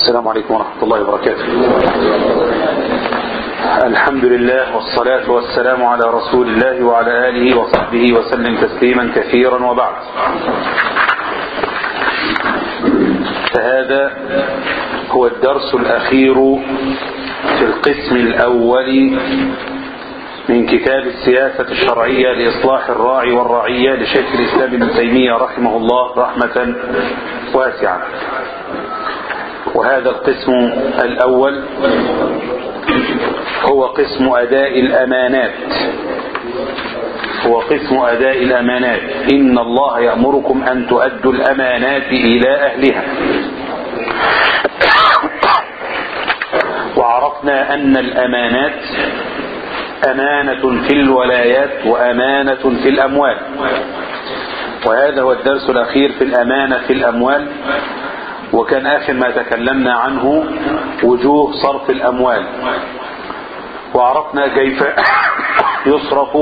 السلام عليكم ورحمة الله وبركاته الحمد لله والصلاة والسلام على رسول الله وعلى آله وصحبه وسلم تسليما كثيرا وبعد فهذا هو الدرس الأخير في القسم الأول من كتاب السياسة الشرعية لإصلاح الراعي والرعية لشيخ الإسلام ابن تيمية رحمه الله رحمة واسعة وهذا القسم الأول هو قسم أداء الأمانات هو قسم أداء الأمانات إن الله يأمركم أن تؤدوا الأمانات إلى أهلها وعرفنا أن الأمانات أمانة في الولايات وأمانة في الأموال وهذا هو الدرس الأخير في الأمانة في الأموال وكان آخر ما تكلمنا عنه وجوه صرف الأموال وعرفنا كيف يصرف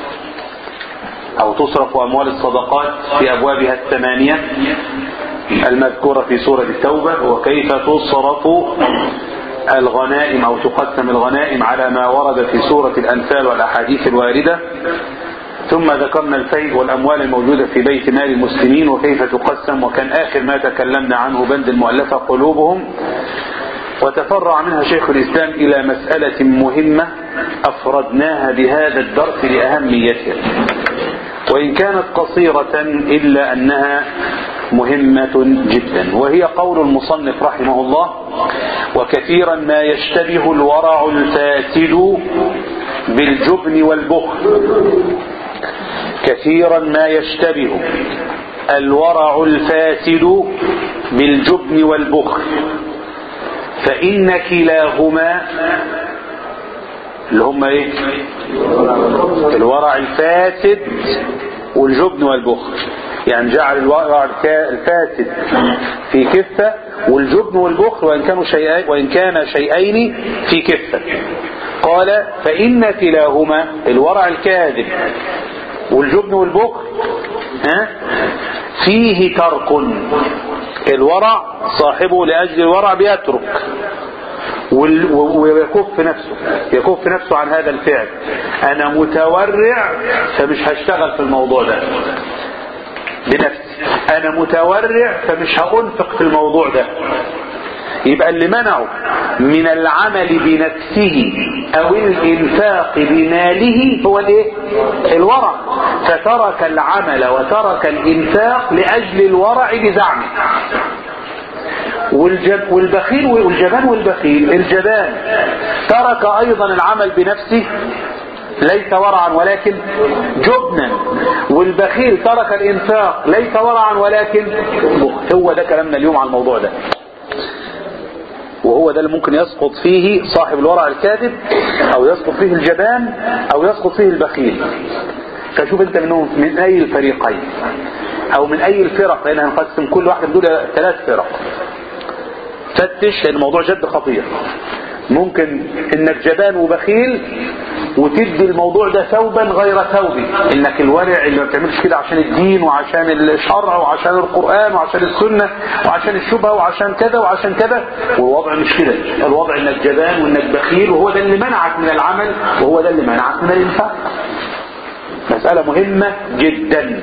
أو تصرف أموال الصدقات في أبوابها الثمانية المذكورة في سورة التوبة وكيف تصرف الغنائم أو تقسم الغنائم على ما ورد في سورة الأنفال والأحاديث الواردة ثم ذكرنا الفيء والأموال الموجودة في بيت مال المسلمين وكيف تقسم وكان آخر ما تكلمنا عنه بند المؤلفة قلوبهم وتفرع منها شيخ الإسلام إلى مسألة مهمة أفردناها بهذا الدرس لأهميتها وإن كانت قصيرة إلا أنها مهمة جدا وهي قول المصنف رحمه الله وكثيرا ما يشتبه الورع الفاسد بالجبن والبخل كثيرا ما يشتبه الورع الفاسد بالجبن والبخل فإن كلاهما اللي هما ايه الورع الفاسد والجبن والبخل يعني جعل الورع الفاسد في كفة والجبن والبخل وإن كانوا شيئين وإن كان شيئين في كفة قال فإن كلاهما الورع الكاذب والجبن والبخل ها فيه ترك الورع صاحبه لأجل الورع بيترك ويكف نفسه يكف نفسه عن هذا الفعل انا متورع فمش هشتغل في الموضوع ده بنفسي انا متورع فمش هانفق في الموضوع ده يبقى اللي منعه من العمل بنفسه او الانفاق بماله هو الايه الورع فترك العمل وترك الانفاق لاجل الورع بزعمه والجب والبخيل والجبان والبخيل الجبان ترك ايضا العمل بنفسه ليس ورعا ولكن جبنا والبخيل ترك الانفاق ليس ورعا ولكن بخل هو ده كلامنا اليوم على الموضوع ده وهو ده اللي ممكن يسقط فيه صاحب الورع الكاذب او يسقط فيه الجبان او يسقط فيه البخيل فشوف انت منهم من اي الفريقين او من اي الفرق لان هنقسم كل واحد من دول ثلاث فرق فتش لان الموضوع جد خطير ممكن انك جبان وبخيل وتدي الموضوع ده ثوبا غير ثوبي انك الورع اللي ما بتعملش كده عشان الدين وعشان الشرع وعشان القرآن وعشان السنة وعشان الشبهة وعشان كذا وعشان كذا والوضع مش كده الوضع انك جبان وانك بخيل وهو ده اللي منعك من العمل وهو ده اللي منعك من الانفاق مسألة مهمة جدا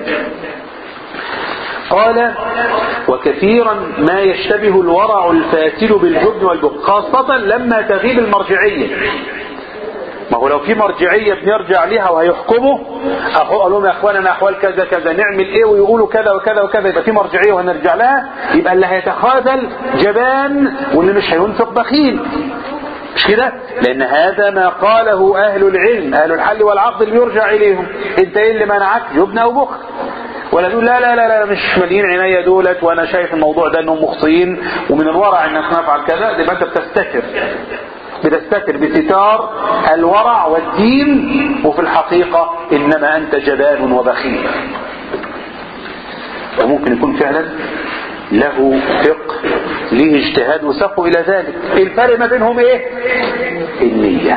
قال وكثيرا ما يشتبه الورع الفاسد بالجبن والبخل خاصة لما تغيب المرجعية ما هو لو في مرجعية بنرجع ليها وهيحكموا قال لهم يا اخواننا احوال كذا كذا نعمل ايه ويقولوا كذا وكذا وكذا يبقى في مرجعية وهنرجع لها يبقى اللي هيتخاذل جبان واللي مش هينفق بخيل مش كده لان هذا ما قاله اهل العلم اهل الحل والعقد اللي يرجع اليهم انت ايه اللي منعك جبن او بخل ولا تقول لا لا لا لا مش مالين عينيا دولت وانا شايف الموضوع ده انهم مخطئين ومن الورع انك نفعل كذا يبقى انت بتستتر بتستتر بستار الورع والدين وفي الحقيقة انما انت جبان وبخيل وممكن يكون فعلا له فقه له اجتهاد وسقوا الى ذلك الفرق ما بينهم ايه النية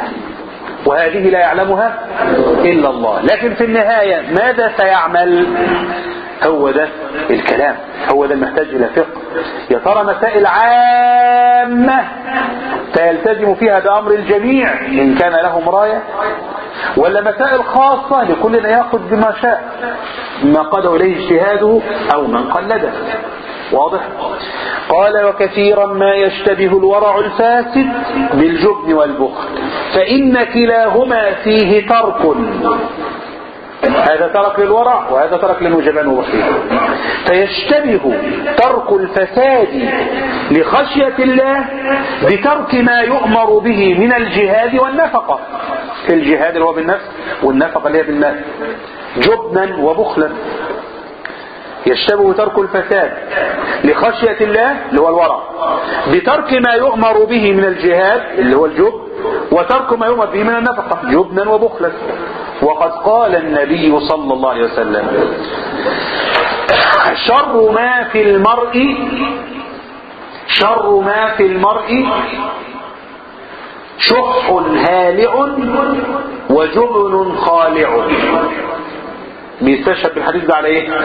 وهذه لا يعلمها الا الله لكن في النهاية ماذا سيعمل هو ده الكلام هو ده المحتاج الى فقه يا ترى مسائل عامة فيلتزم فيها بأمر الجميع إن كان لهم راية ولا مسائل خاصة لكل يأخذ بما شاء ما قاده إليه اجتهاده أو من قلده واضح قال وكثيرا ما يشتبه الورع الفاسد بالجبن والبخل فإن كلاهما فيه ترك هذا ترك للورع وهذا ترك للوجبان وبخيل فيشتبه ترك الفساد لخشية الله بترك ما يؤمر به من الجهاد والنفقة الجهاد اللي هو بالنفس والنفقة اللي هي بالمال جبنا وبخلا يشتبه ترك الفساد لخشية الله اللي هو الورع بترك ما يؤمر به من الجهاد اللي هو الجب وترك ما يؤمر به من النفقة جبنا وبخلا وقد قال النبي صلى الله عليه وسلم شر ما في المرء شر ما في المرء شح هالع وجبن خالع بيستشهد بالحديث ده على ايه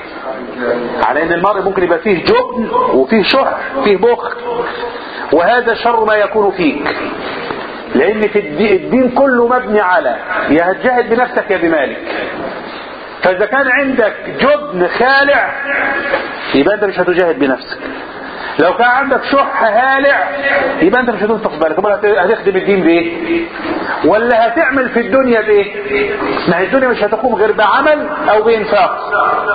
على ان المرء ممكن يبقى فيه جبن وفيه شح فيه بخل وهذا شر ما يكون فيك لان في الدين كله مبني على يا هتجاهد بنفسك يا بمالك فاذا كان عندك جبن خالع يبقى انت مش هتجاهد بنفسك لو كان عندك شح هالع يبقى انت مش هتنفق بالك امال هتخدم الدين بايه ولا هتعمل في الدنيا بايه ما هي الدنيا مش هتقوم غير بعمل او بانفاق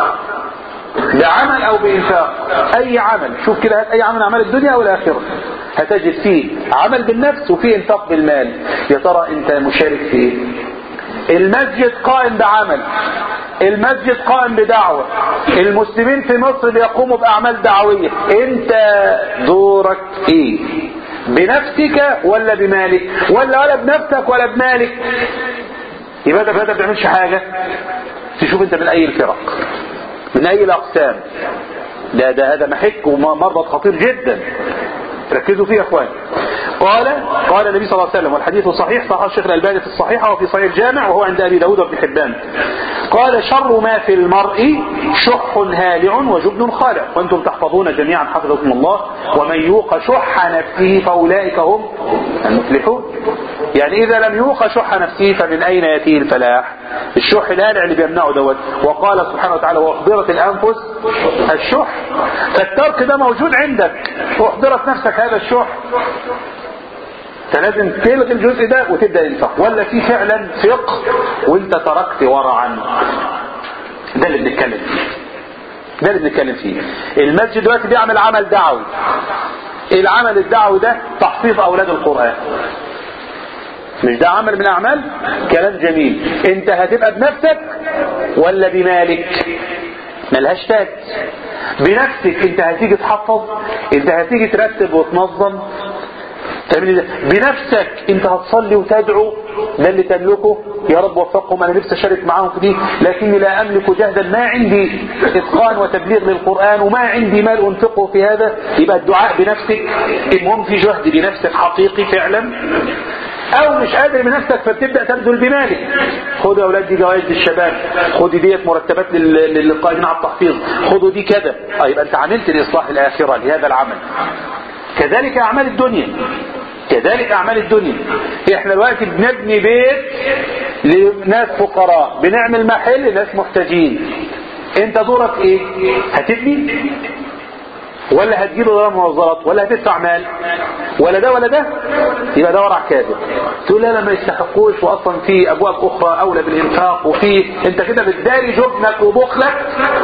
بعمل او بانفاق اي عمل شوف كده هات اي عمل اعمال الدنيا او الاخره هتجد فيه عمل بالنفس وفيه انفاق بالمال يا ترى انت مشارك في ايه المسجد قائم بعمل المسجد قائم بدعوة المسلمين في مصر بيقوموا بأعمال دعوية انت دورك ايه بنفسك ولا بمالك ولا ولا بنفسك ولا بمالك يبقى انت ما بتعملش حاجة تشوف انت من اي الفرق من اي الاقسام ده ده هذا محك ومرض خطير جدا ركزوا فيه يا اخوان قال قال النبي صلى الله عليه وسلم والحديث صحيح صححه الشيخ الألباني في الصحيحة وفي صحيح الجامع وهو عند أبي داود وابن حبان قال شر ما في المرء شح هالع وجبن خالع وانتم تحفظون جميعا حفظكم الله ومن يوق شح نفسه فأولئك هم المفلحون يعني إذا لم يوق شح نفسه فمن أين يأتيه الفلاح الشح الهالع اللي بيمنعه دوت وقال سبحانه وتعالى وأحضرت الأنفس الشح فالترك ده موجود عندك واحضرت نفسك هذا الشح فلازم تلغي الجزء ده وتبدا انفق ولا في فعلا فقه وانت تركت ورعا ده اللي بنتكلم فيه ده اللي بنتكلم فيه المسجد دلوقتي بيعمل عمل دعوي العمل الدعوي ده تحفيظ اولاد القران مش ده عمل من اعمال كلام جميل انت هتبقى بنفسك ولا بمالك ملهاش تاج بنفسك انت هتيجي تحفظ انت هتيجي ترتب وتنظم تعمل ده بنفسك انت هتصلي وتدعو ده اللي تملكه يا رب وفقهم انا نفسي اشارك معاهم في دي لكني لا املك جهدا ما عندي اتقان وتبليغ للقران وما عندي مال انفقه في هذا يبقى الدعاء بنفسك المهم في جهد بنفسك حقيقي فعلا او مش قادر بنفسك فبتبدا تبذل بمالك خدوا يا اولاد دي جوائز للشباب خدي ديت مرتبات للقائمين على التحفيظ خدوا دي كذا اه يبقى انت عملت لاصلاح الاخره لهذا العمل كذلك اعمال الدنيا كذلك اعمال الدنيا احنا دلوقتي بنبني بيت لناس فقراء بنعمل محل لناس محتاجين انت دورك ايه هتبني ولا هتجيله ده منظرات ولا هتدفع مال ولا ده ولا ده يبقى ده ورع كاذب تقول لا لا ما يستحقوش واصلا في ابواب اخرى اولى بالانفاق وفي انت كده بتداري جبنك وبخلك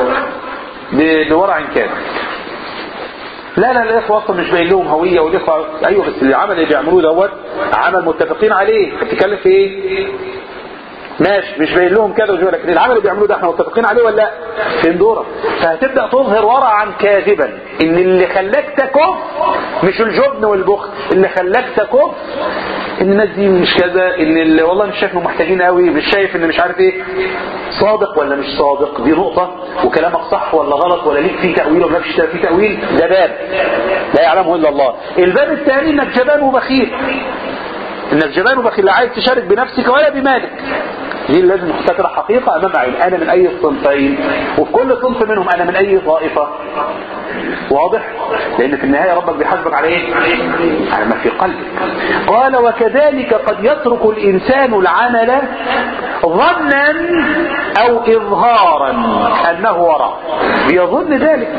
بورع كاذب لا لا الاخوه اصلا مش باين لهم هويه والاخوه ايوه بس العمل اللي بيعملوه دوت عمل متفقين عليه بتتكلم في ايه؟ ماشي مش باين لهم كده وجوه لكن العمل اللي بيعملوه ده احنا متفقين عليه ولا لا؟ فين دورك؟ فهتبدا تظهر ورعا كاذبا ان اللي خلاك تكف مش الجبن والبخل اللي خلاك تكف ان الناس دي مش كذا ان اللي والله مش شايف انهم محتاجين قوي مش شايف ان مش عارف ايه صادق ولا مش صادق دي نقطة وكلامك صح ولا غلط ولا ليك فيه تأويل ولا مفيش فيه تأويل ده باب لا يعلمه الا الله الباب الثاني انك جبان وبخيل انك جبان وبخيل لا عايز تشارك بنفسك ولا بمالك دي لازم نحطها كده حقيقة امام عين انا من اي الصنفين وفي كل صنف منهم انا من اي طائفة واضح لان في النهاية ربك بيحاسبك على ايه على ما في قلبك قال وكذلك قد يترك الانسان العمل ظنا او اظهارا انه وراء بيظن ذلك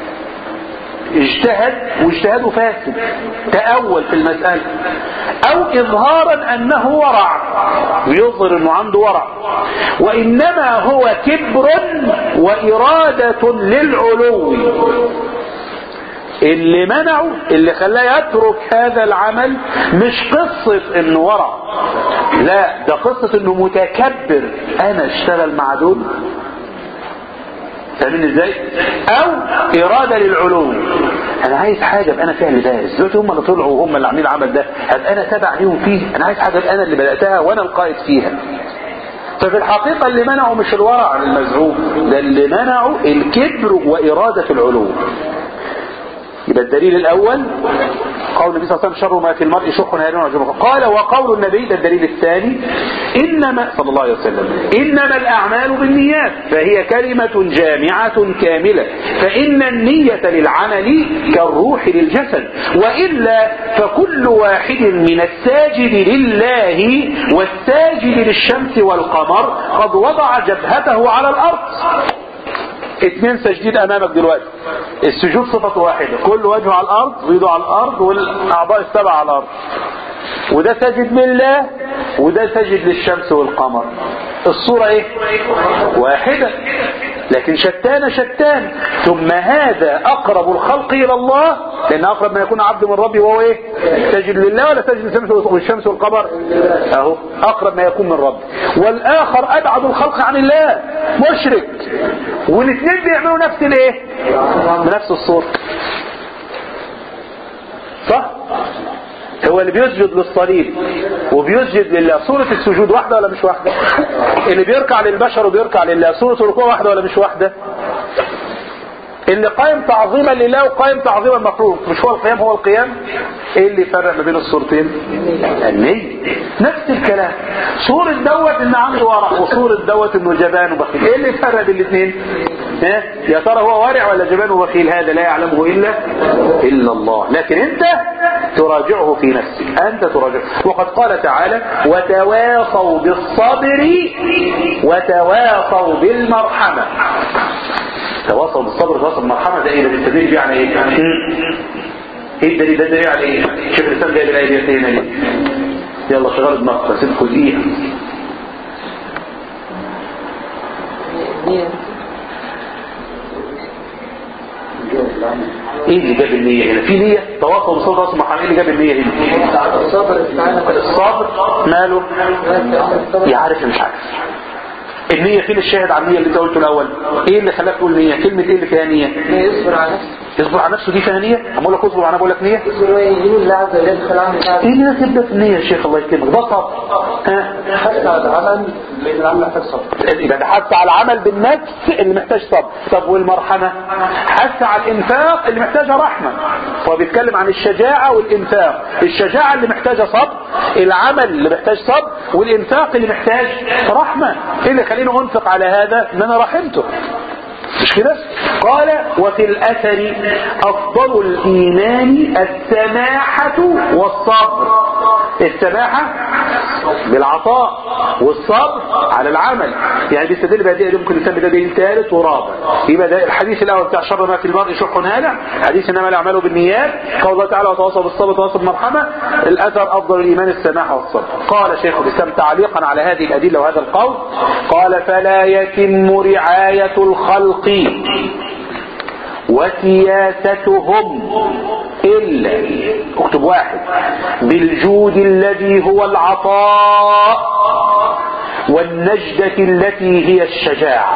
اجتهد واجتهاده فاسد تأول في المسألة او اظهارا انه ورع ويظهر انه عنده ورع وانما هو كبر وارادة للعلو اللي منعه اللي خلاه يترك هذا العمل مش قصة انه ورع لا ده قصة انه متكبر انا اشتغل مع دول فاهمين ازاي او ارادة للعلو انا عايز حاجة ابقى انا فيها اللي دارس دلوقتي هم اللي طلعوا وهم اللي عاملين العمل ده هبقى انا تابع ليهم فيه انا عايز حاجة ابقى انا اللي بدأتها وانا القائد فيها ففي الحقيقة اللي منعه مش الورع المزعوم ده اللي منعه الكبر وإرادة العلو يبقى الدليل الأول قول النبي صلى الله عليه وسلم شر ما في المرء شح هادون وجمع قال وقول النبي ده الدليل الثاني إنما صلى الله عليه وسلم إنما الأعمال بالنيات فهي كلمة جامعة كاملة فإن النية للعمل كالروح للجسد وإلا فكل واحد من الساجد لله والساجد للشمس والقمر قد وضع جبهته على الأرض اتنين ساجدين امامك دلوقتي السجود صفة واحدة كل وجهه على الارض ويده على الارض والاعضاء السبع على الارض وده ساجد لله وده ساجد للشمس والقمر الصورة ايه واحدة لكن شتان شتان ثم هذا اقرب الخلق الى الله لان اقرب ما يكون عبد من ربي وهو ايه ساجد لله ولا ساجد للشمس والشمس والقمر اهو اقرب ما يكون من ربي والاخر ابعد الخلق عن الله مشرك والاثنين بيعملوا نفس الايه بنفس الصورة صح هو اللي بيسجد للصليب وبيسجد لله صورة السجود واحدة ولا مش واحدة اللي بيركع للبشر وبيركع لله صورة الركوع واحدة ولا مش واحدة اللي قائم تعظيما لله وقائم تعظيما مخلوق مش هو القيام هو القيام ايه اللي يفرق ما بين الصورتين النية نفس الكلام صورة دوت ان عنده ورع وصورة دوت انه جبان وبخيل ايه اللي يفرق بين الاثنين ها يا ترى هو وارع ولا جبان وبخيل هذا لا يعلمه الا الا الله لكن انت تراجعه في نفسك انت تراجعه وقد قال تعالى وتواصوا بالصبر وتواصوا بالمرحمة تواصل بالصبر وتواصل بالمرحمة ده ايه ده بيستدل بيه على ايه ايه الدليل ده دليل على ايه شوف الانسان جايب الايه دي هنا ليه يلا شغال دماغك سيبكوا دقيقة ايه اللي جاب النية هنا في نية تواصل بالصبر تواصل بالمرحمة ايه اللي جاب النية هنا الصبر ماله يعرف مش عارف النية فين الشاهد على النية اللي انت قلته الاول ايه اللي خلاك تقول نية كلمة ايه اللي فيها نية يصبر على نفسه يصبر على نفسه دي فيها نية اقول لك اصبر انا بقول لك نية يصبر ويجيب الله عز وجل يدخل عمل ايه اللي ناسب ده في النية يا شيخ الله يكرمك ده صبر ها حتى على العمل لأن العمل محتاج صبر يبقى ده حث على العمل بالنفس اللي محتاج صبر طب والمرحمة حث على الانفاق اللي محتاجة رحمة فهو بيتكلم عن الشجاعة والانفاق الشجاعة اللي محتاجة صبر العمل اللي محتاج صبر والانفاق اللي محتاج رحمة ايه اللي يخليني انفق على هذا ان انا رحمته مش كده قال وفي الاثر افضل الايمان السماحة والصبر السماحة بالعطاء والصبر على العمل يعني بيستدل بهذه ممكن نسمي ده دليل ثالث ورابع يبقى ده الحديث الاول بتاع شر ما في المرء شح هالع حديث انما الاعمال بالنيات قال الله تعالى وتواصوا بالصبر وتواصوا بالمرحمه الاثر افضل الايمان السماحه والصبر قال شيخ الاسلام تعليقا على هذه الادله وهذا القول قال فلا يتم رعايه الخلق وسياستهم إلا اكتب واحد بالجود الذي هو العطاء والنجدة التي هي الشجاعة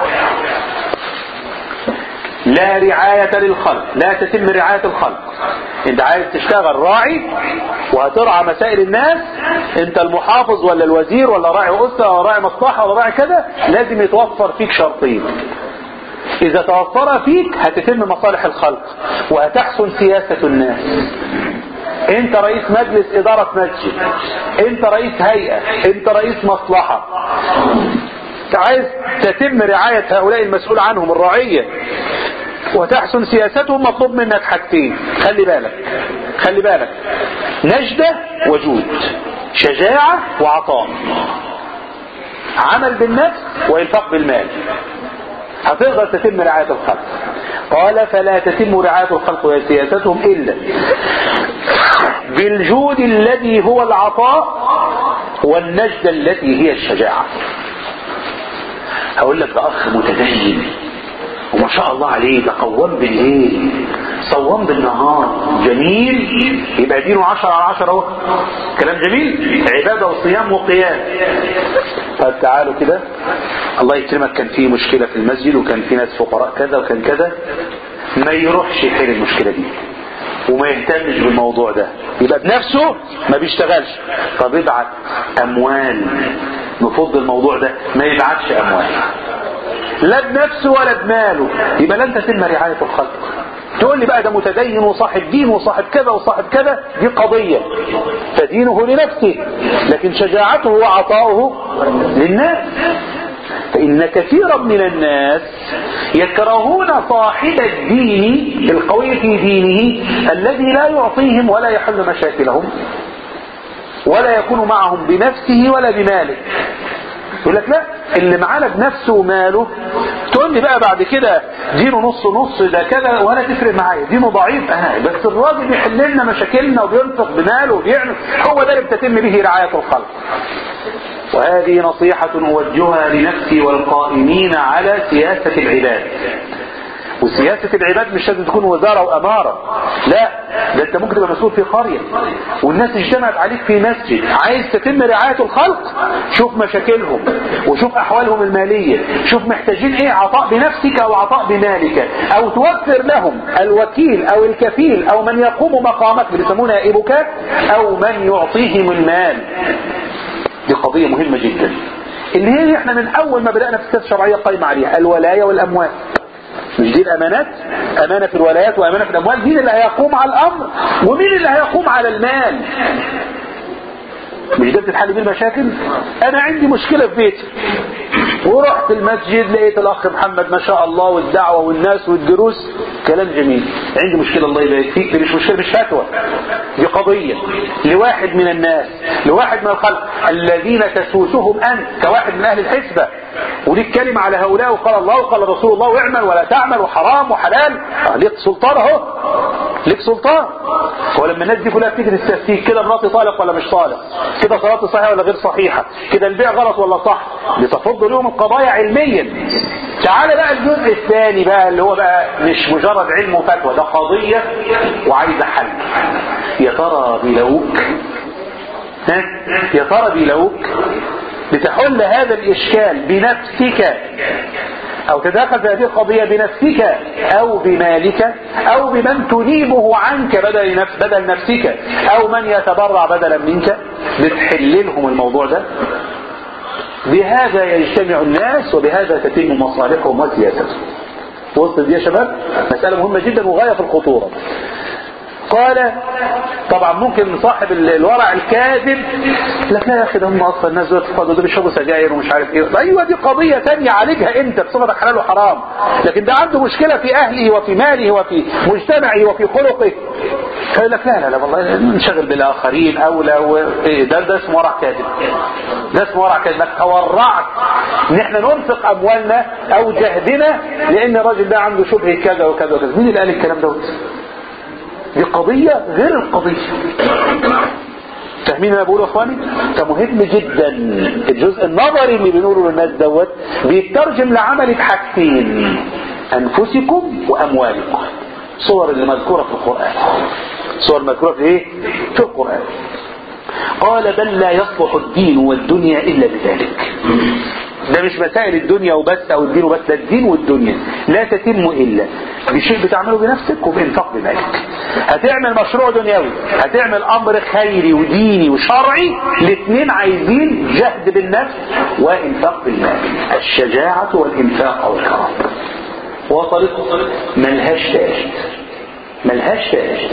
لا رعاية للخلق لا تتم رعاية الخلق انت عايز تشتغل راعي وهترعى مسائل الناس انت المحافظ ولا الوزير ولا راعي أسرة ولا راعي مصلحة ولا راعي كذا لازم يتوفر فيك شرطين إذا توفر فيك هتتم مصالح الخلق وهتحسن سياسة الناس انت رئيس مجلس ادارة مسجد انت رئيس هيئة انت رئيس مصلحة عايز تتم رعاية هؤلاء المسؤول عنهم الرعية وتحسن سياستهم مطلوب منك حاجتين خلي بالك خلي بالك نجدة وجود شجاعة وعطاء عمل بالنفس وإنفاق بالمال هتقدر تتم رعاية الخلق قال فلا تتم رعاية الخلق وسياستهم إلا بالجود الذي هو العطاء والنجدة التي هي الشجاعة هقول لك ده أخ متدين وما شاء الله عليه ده قوام بالليل صوام بالنهار جميل يبقى دينه عشرة على عشرة اهو كلام جميل عبادة وصيام وقيام طيب تعالوا كده الله يكرمك كان في مشكلة في المسجد وكان في ناس فقراء كذا وكان كذا ما يروحش يحل المشكلة دي وما يهتمش بالموضوع ده يبقى بنفسه ما بيشتغلش طب ابعت اموال نفض الموضوع ده ما يبعتش اموال لا بنفسه ولا بماله يبقى لن تتم رعاية الخلق تقول لي بقى ده متدين وصاحب دين وصاحب كذا وصاحب كذا دي قضية فدينه لنفسه لكن شجاعته وعطاؤه للناس فإن كثيرا من الناس يكرهون صاحب الدين القوي في دينه الذي لا يعطيهم ولا يحل مشاكلهم ولا يكون معهم بنفسه ولا بماله يقول لك لا اللي معانا بنفسه وماله تقول لي بقى بعد كده دينه نص نص ده كذا وانا تفرق معايا دينه ضعيف انا بس الراجل بيحل لنا مشاكلنا وبينفق بماله وبيعمل هو ده اللي بتتم به رعاية الخلق وهذه نصيحة أوجهها لنفسي والقائمين على سياسة العباد وسياسة العباد مش لازم تكون وزارة وأمارة لا ده انت ممكن تبقى مسؤول في قرية والناس اجتمعت عليك في مسجد عايز تتم رعاية الخلق شوف مشاكلهم وشوف أحوالهم المالية شوف محتاجين ايه عطاء بنفسك أو عطاء بمالك أو توفر لهم الوكيل أو الكفيل أو من يقوم مقامك بيسمونها إيبوك أو من يعطيهم المال دي قضية مهمة جدا اللي هي احنا من أول ما بدأنا في السياسة الشرعية قايمة عليها الولاية والأموال مش دي الامانات امانة في الولايات وامانة في الاموال مين اللي هيقوم على الامر ومين اللي هيقوم على المال مش ده بتتحل بيه المشاكل انا عندي مشكلة في بيتي ورحت المسجد لقيت الاخ محمد ما شاء الله والدعوة والناس والدروس كلام جميل عندي مشكلة الله يبارك فيك دي مش مشكلة مش فتوى دي قضية لواحد من الناس لواحد من الخلق الذين تسوسهم انت كواحد من اهل الحسبة وليك كلمة على هؤلاء وقال الله وقال رسول الله واعمل ولا تعمل وحرام وحلال ليك سلطان اهو ليك سلطان ولما الناس دي كلها بتيجي تستفتيك كده مراتي طالق ولا مش طالق كده صلاتي صحيحه ولا غير صحيحه كده البيع غلط ولا صح لتفض لهم القضايا علميا تعال بقى الجزء الثاني بقى اللي هو بقى مش مجرد علم وفتوى ده قضية وعايزة حل يا ترى بيلاقوك ها يا ترى بيلاقوك لتحل هذا الإشكال بنفسك أو تدخل في هذه القضية بنفسك أو بمالك أو بمن تنيبه عنك بدل, نفس بدل نفسك أو من يتبرع بدلا منك بتحل لهم الموضوع ده بهذا يجتمع الناس وبهذا تتم مصالحهم وسياستهم وسط دي يا شباب مسألة مهمة جدا وغاية في الخطورة قال طبعا ممكن صاحب الورع الكاذب لك لا يا اخي ده هم اصلا الناس دول تفضلوا دول بيشربوا سجاير ومش عارف ايه ايوه دي قضيه ثانيه عالجها انت بصفتك حلال وحرام لكن ده عنده مشكله في اهله وفي ماله وفي مجتمعه وفي خلقه فيقول لك لا لا لا والله نشغل بالاخرين او لو إيه ده ده اسمه ورع كاذب ده اسمه ورع كاذب انك تورعت ان احنا ننفق اموالنا او جهدنا لان الراجل ده عنده شبهه كذا وكذا وكذا مين اللي قال الكلام دوت دي قضية غير القضية فاهمين انا بقوله يا اخواني ده مهم جدا الجزء النظري اللي بنقوله للناس دوت بيترجم لعمل حاجتين انفسكم واموالكم صور اللي مذكورة في القرآن صور مذكورة في ايه في القرآن قال بل لا يصلح الدين والدنيا الا بذلك ده مش مسائل الدنيا وبس او الدين وبس ده الدين والدنيا لا تتم الا بشيء بتعمله بنفسك وبانفاق بمالك هتعمل مشروع دنيوي هتعمل امر خيري وديني وشرعي الاثنين عايزين جهد بالنفس وانفاق بالمال الشجاعة والانفاق والكرم وصلت ملهاش تاج ملهاش تاج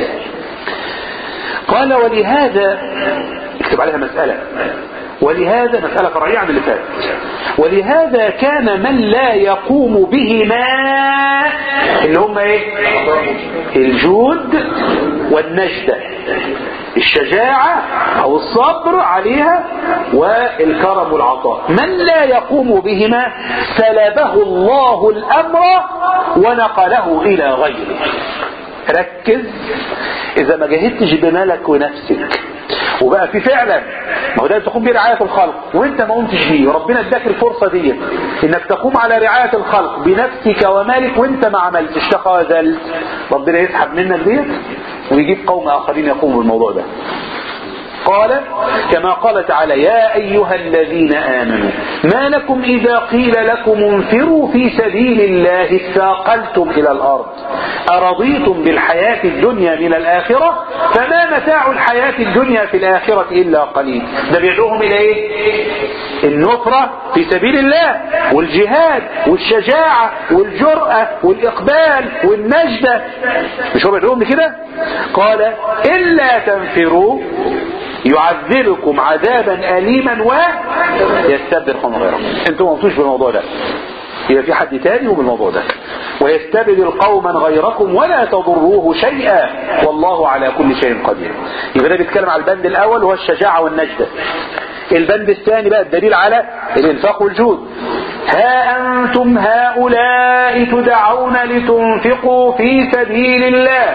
قال ولهذا اكتب عليها مسألة ولهذا مسألة فرعية عن اللي فات ولهذا كان من لا يقوم بهما اللي هم ايه الجود والنجدة الشجاعة او الصبر عليها والكرم والعطاء من لا يقوم بهما سلبه الله الامر ونقله الى غيره ركز اذا ما جهدتش بمالك ونفسك وبقى في فعلا ما هو ده تقوم برعاية الخلق وانت ما قمتش بيه وربنا اداك الفرصة دي انك تقوم على رعاية الخلق بنفسك ومالك وانت ما عملتش تخاذلت ربنا يسحب منك ديت ويجيب قوم اخرين يقوموا بالموضوع ده قال كما قال تعالى يا أيها الذين آمنوا ما لكم إذا قيل لكم انفروا في سبيل الله اثاقلتم إلى الأرض أرضيتم بالحياة الدنيا من الآخرة فما متاع الحياة الدنيا في الآخرة إلا قليل ده بيدعوهم إلى إيه النصرة في سبيل الله والجهاد والشجاعة والجرأة والإقبال والنجدة مش هو بيدعوهم لكده قال إلا تنفروا يعذبكم عذابا أليما ويستبدل قوم غيركم انتم ما قلتوش بالموضوع ده يبقى في حد تاني وبالموضوع ده ويستبدل قوما غيركم ولا تضروه شيئا والله على كل شيء قدير يبقى ده بيتكلم على البند الاول وهو الشجاعة والنجدة البند الثاني بقى الدليل على الانفاق والجود ها أنتم هؤلاء تدعون لتنفقوا في سبيل الله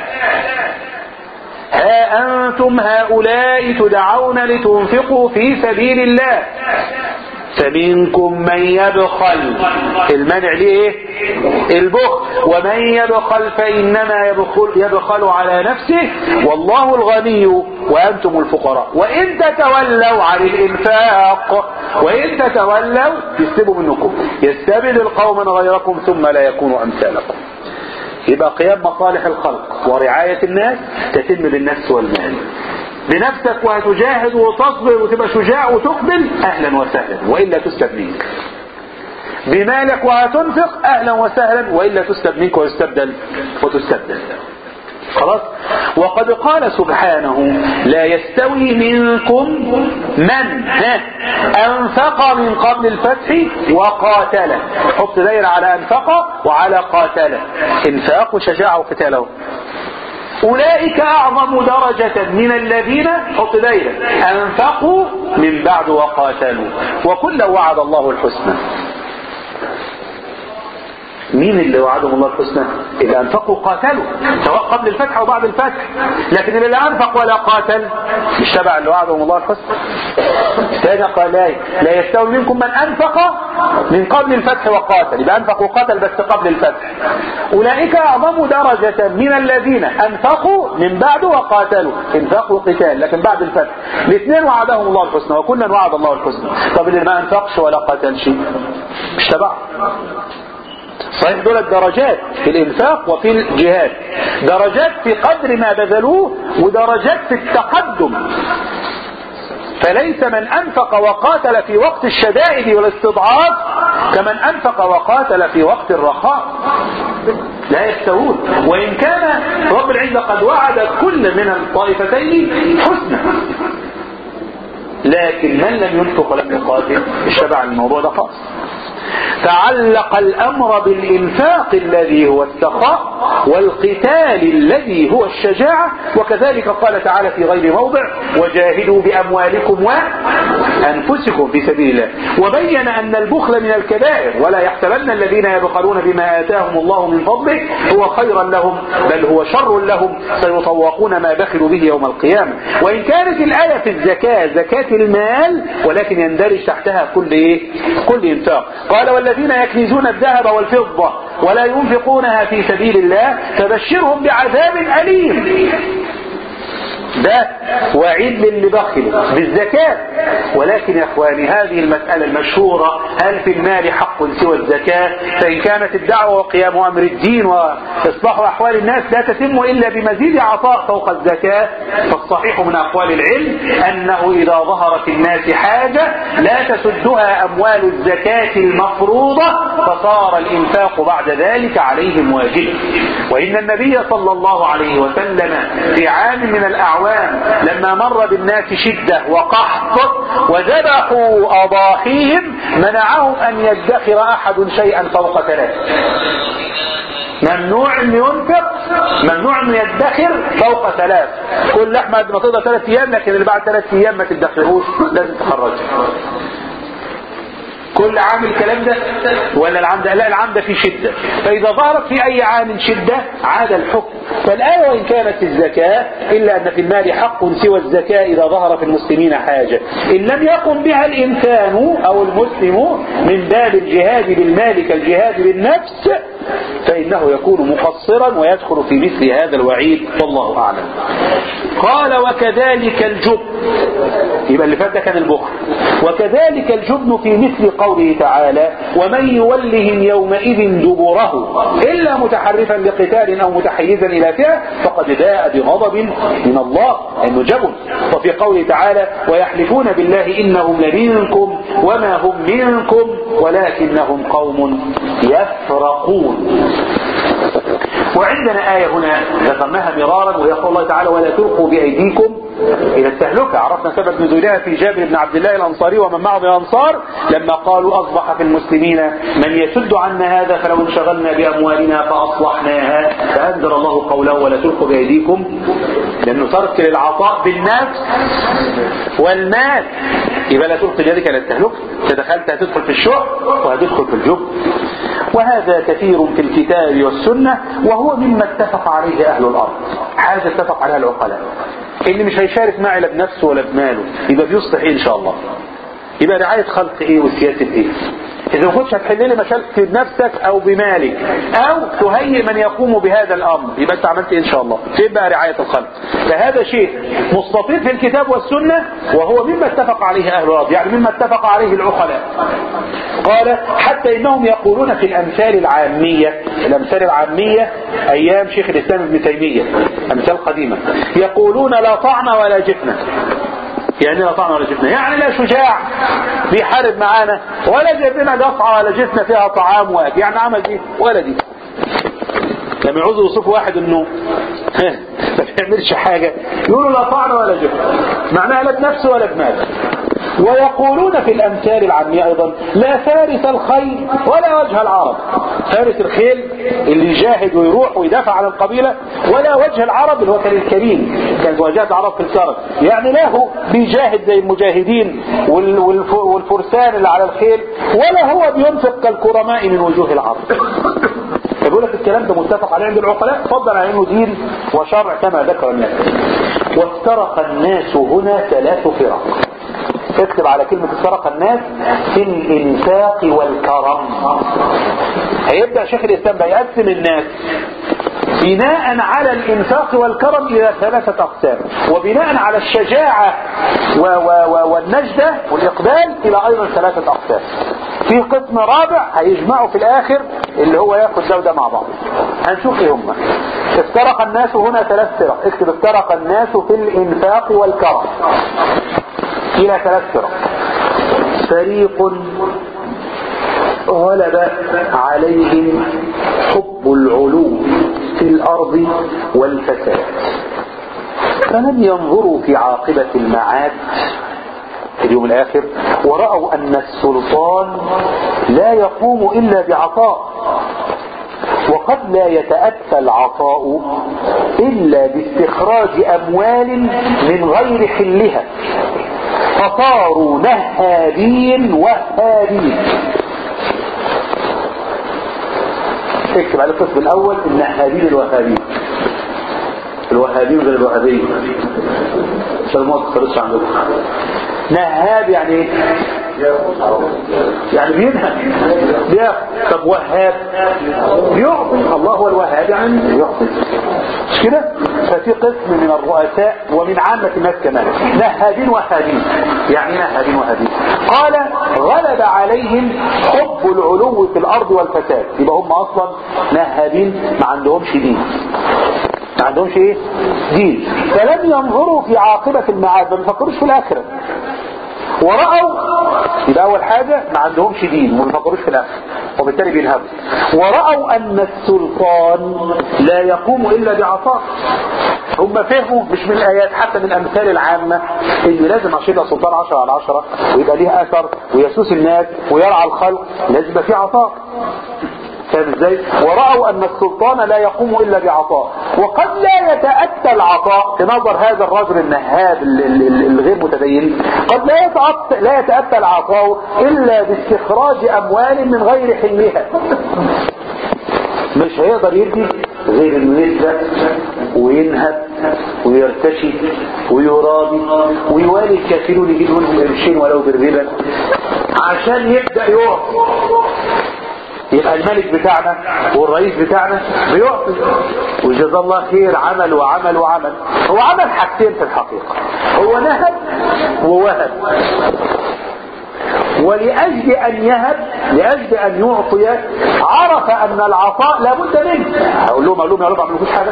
ها أنتم هؤلاء تدعون لتنفقوا في سبيل الله فمنكم من يبخل المنع ليه البخل ومن يبخل فإنما يبخل, يبخل على نفسه والله الغني وأنتم الفقراء وإن تتولوا عن الإنفاق وإن تتولوا يسلبوا منكم يستبدل قوما غيركم ثم لا يكونوا أمثالكم يبقى قيام مصالح الخلق ورعاية الناس تتم بالنفس والمال بنفسك وهتجاهد وتصبر وتبقى شجاع وتقبل اهلا وسهلا والا تسلب منك بمالك وهتنفق اهلا وسهلا والا تسلب منك ويستبدل وتستبدل خلاص وقد قال سبحانه لا يستوي منكم من ها انفق من قبل الفتح وقاتل حط دايره على انفق وعلى قاتل انفاق وشجاعه وقتاله أولئك أعظم درجة من الذين حط دايرة أنفقوا من بعد وقاتلوا وكلا وعد الله الحسنى مين اللي وعدهم الله الحسنى اللي انفقوا قاتلوا سواء قبل الفتح او بعد الفتح لكن اللي لا انفق ولا قاتل مش تبع اللي وعدهم الله الحسنى تاني قال لا لا يستوي منكم من انفق من قبل الفتح وقاتل يبقى انفق وقاتل بس قبل الفتح اولئك اعظم درجة من الذين انفقوا من بعد وقاتلوا انفاق وقتال لكن بعد الفتح الاثنين وعدهم الله الحسنى وكلا وعد الله الحسنى طب اللي ما انفقش ولا قاتلش مش تبع صحيح دول درجات في الانفاق وفي الجهاد درجات في قدر ما بذلوه ودرجات في التقدم فليس من انفق وقاتل في وقت الشدائد والاستضعاف كمن انفق وقاتل في وقت الرخاء لا يستوون وان كان رب العزة قد وعد كل من الطائفتين حسنا لكن من لم ينفق ولم يقاتل اشتبع الموضوع ده خاص تعلق الامر بالانفاق الذي هو السخاء والقتال الذي هو الشجاعة وكذلك قال تعالى في غير موضع وجاهدوا باموالكم وانفسكم في سبيل الله وبين ان البخل من الكبائر ولا يحسبن الذين يبخلون بما اتاهم الله من فضله هو خيرا لهم بل هو شر لهم سيطوقون ما بخلوا به يوم القيامة وان كانت الايه في الزكاة زكاة المال ولكن يندرج تحتها كل ايه كل انفاق قال والذين يكنزون الذهب والفضة ولا ينفقونها في سبيل الله فبشرهم بعذاب أليم ده وعيد للي بخلوا بالزكاة ولكن يا اخواني هذه المسألة المشهورة هل في المال حق سوى الزكاة فإن كانت الدعوة وقيام أمر الدين وإصلاح أحوال الناس لا تتم إلا بمزيد عطاء فوق الزكاة فالصحيح من أقوال العلم أنه إذا ظهر في الناس حاجة لا تسدها أموال الزكاة المفروضة فصار الإنفاق بعد ذلك عليهم واجب وإن النبي صلى الله عليه وسلم في عام من الأعوام العوام لما مر بالناس شدة وقحط وذبحوا أضاحيهم منعهم أن يدخر أحد شيئا فوق ثلاث ممنوع انه ينفق ممنوع انه يدخر فوق ثلاث كل لحمه قد ما تقدر ثلاث ايام لكن اللي بعد ثلاث ايام ما تدخروش لازم تخرجه كل عام الكلام ده ولا العام ده لا العام ده فيه شدة فإذا ظهرت في أي عام شدة عاد الحكم فالآية وإن كانت في الزكاة إلا أن في المال حق سوى الزكاة إذا ظهر في المسلمين حاجة إن لم يقم بها الإنسان أو المسلم من باب الجهاد بالمال كالجهاد بالنفس فإنه يكون مقصرا ويدخل في مثل هذا الوعيد والله أعلم قال وكذلك الجبن يبقى اللي فات ده كان البخل وكذلك الجبن في مثل قوله تعالى ومن يولهم يومئذ دبره إلا متحرفا لقتال أو متحيزا إلى فئة فقد باء بغضب من الله أنه جبن وفي قوله تعالى ويحلفون بالله إنهم لمنكم وما هم منكم ولكنهم قوم يفرقون وعندنا آية هنا ذكرناها مرارا وهي قول الله تعالى ولا تلقوا بأيديكم إلى التهلكة عرفنا سبب نزولها في جابر بن عبد الله الأنصاري ومن معه من الأنصار لما قالوا أصبح في المسلمين من يسد عنا هذا فلو انشغلنا بأموالنا فأصلحناها فأنزل الله قوله ولا تلقوا بأيديكم لأنه ترك للعطاء بالنفس والمال يبقى لا تلقي بيدك إلى التهلكة تدخلت هتدخل في الشح وهتدخل في الجب وهذا كثير في الكتاب والسنة وهو مما اتفق عليه أهل الأرض حاجة اتفق عليها العقلاء اللي مش هيشارك معي لا بنفسه ولا بماله يبقى بيصلح ايه ان شاء الله يبقى رعاية خلق ايه وسياسة ايه اذا ما كنتش هتحل لي مشاكل بنفسك او بمالك او تهيئ من يقوم بهذا الامر يبقى انت عملت ايه ان شاء الله فين بقى رعاية الخلق فهذا شيء مستطيل في الكتاب والسنة وهو مما اتفق عليه اهل الارض يعني مما اتفق عليه العقلاء قال حتى انهم يقولون في الامثال العامية الامثال العامية ايام شيخ الاسلام ابن تيمية امثال قديمة يقولون لا طعن ولا جفنة يعني لا طعن ولا جفنة يعني لا شجاع بيحارب معانا ولا جاب لنا قصعة ولا جفنة فيها طعام واكل يعني عمل دي ولا دي لما يعوزوا يوصفوا واحد انه ما بيعملش حاجة يقولوا لا طعن ولا جفنة معناها لا بنفسه ولا بمال ويقولون في الأمثال العامية أيضا لا فارس الخيل ولا وجه العرب فارس الخيل اللي يجاهد ويروح ويدافع عن القبيلة ولا وجه العرب اللي هو كان الكريم كان واجهة العرب في الكرم يعني له بيجاهد زي المجاهدين والفرسان اللي على الخيل ولا هو بينفق كالكرماء من وجوه العرب يقول لك الكلام ده متفق عليه عند العقلاء فضل على انه دين وشرع كما ذكر الناس وافترق الناس هنا ثلاث فرق اكتب على كلمة افترق الناس في الانفاق والكرم هيبدأ شيخ الاسلام بقى يقسم الناس بناء على الانفاق والكرم الى ثلاثة اقسام وبناء على الشجاعة و و و والنجدة والاقبال الى ايضا ثلاثة اقسام في قسم رابع هيجمعوا في الاخر اللي هو ياخد ده وده مع بعض هنشوف ايه هم افترق الناس هنا ثلاث فرق اكتب افترق الناس في الانفاق والكرم الى ثلاث فرق فريق غلب عليهم حب العلو في الارض والفساد فلم ينظروا في عاقبة المعاد في اليوم الاخر ورأوا ان السلطان لا يقوم الا بعطاء وقد لا يتأتى العطاء إلا باستخراج أموال من غير حلها فصاروا نهابين وهابين اكتب على القسم الأول النهابين الوهابين الوهابين غير الوهابين عشان ما تخرجش عندكم نهاب يعني ايه يعني بينهب بياخد طب وهاب بيعطي الله هو الوهاب يعني يعطي مش كده ففي قسم من الرؤساء ومن عامة الناس كمان نهابين وهابين يعني نهابين وهابين قال غلب عليهم حب العلو في الارض والفساد يبقى هم اصلا نهابين ما عندهمش دين ما عندهمش ايه دين فلم ينظروا في عاقبة المعاد ما بيفكروش في الاخرة ورأوا يبقى اول حاجة ما عندهمش دين وما بيفكروش في الاخرة وبالتالي بينهبوا ورأوا ان السلطان لا يقوم الا بعطاء هم فهموا مش من الآيات حتى من الأمثال العامة إن لازم عشان يبقى سلطان عشرة على عشرة ويبقى ليه أثر ويسوس الناس ويرعى الخلق لازم يبقى فيه عطاء فاهم ازاي؟ ورأوا أن السلطان لا يقوم إلا بعطاء وقد لا يتأتى العطاء في نظر هذا الرجل النهاب ال- ال- ال- الغير متدين قد لا يتأتى, لا يتأتى العطاء إلا باستخراج أموال من غير حلها مش هيقدر يدي غير انه يسرق وينهب ويرتشي ويرابي ويوالي الكافرون يجيب منهم قرشين ولو بالربا عشان يبدا يقف يبقى الملك بتاعنا والرئيس بتاعنا بيعطي وجزا الله خير عمل وعمل وعمل هو عمل حاجتين في الحقيقة هو نهب ووهب ولأجل أن يهب لأجل أن يعطي عرف أن العطاء لابد منه هقول لهم أقول لهم يا رب ما عملوش حاجة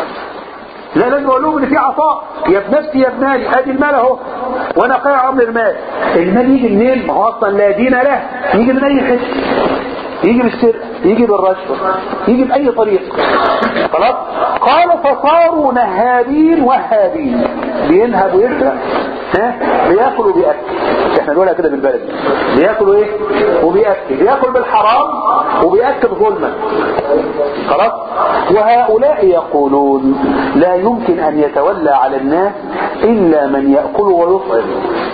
لا لازم اقول لهم ان في عطاء يا بنفسي يا بمالي ادي المال اهو وانا قايع امر المال المال يجي منين ما هو اصلا لا دين له يجي من اي حته يجي بالسرقه يجي بالرشوه يجي باي طريق خلاص قال فصاروا نهابين وهابين بينهب ويسرق ها بياكل وبياكل احنا نقولها كده بالبلد بياكل ايه وبياكل بياكل بالحرام وبياكل ظلما خلاص وهؤلاء يقولون لا يمكن ان يتولى على الناس الا من ياكل ويطعم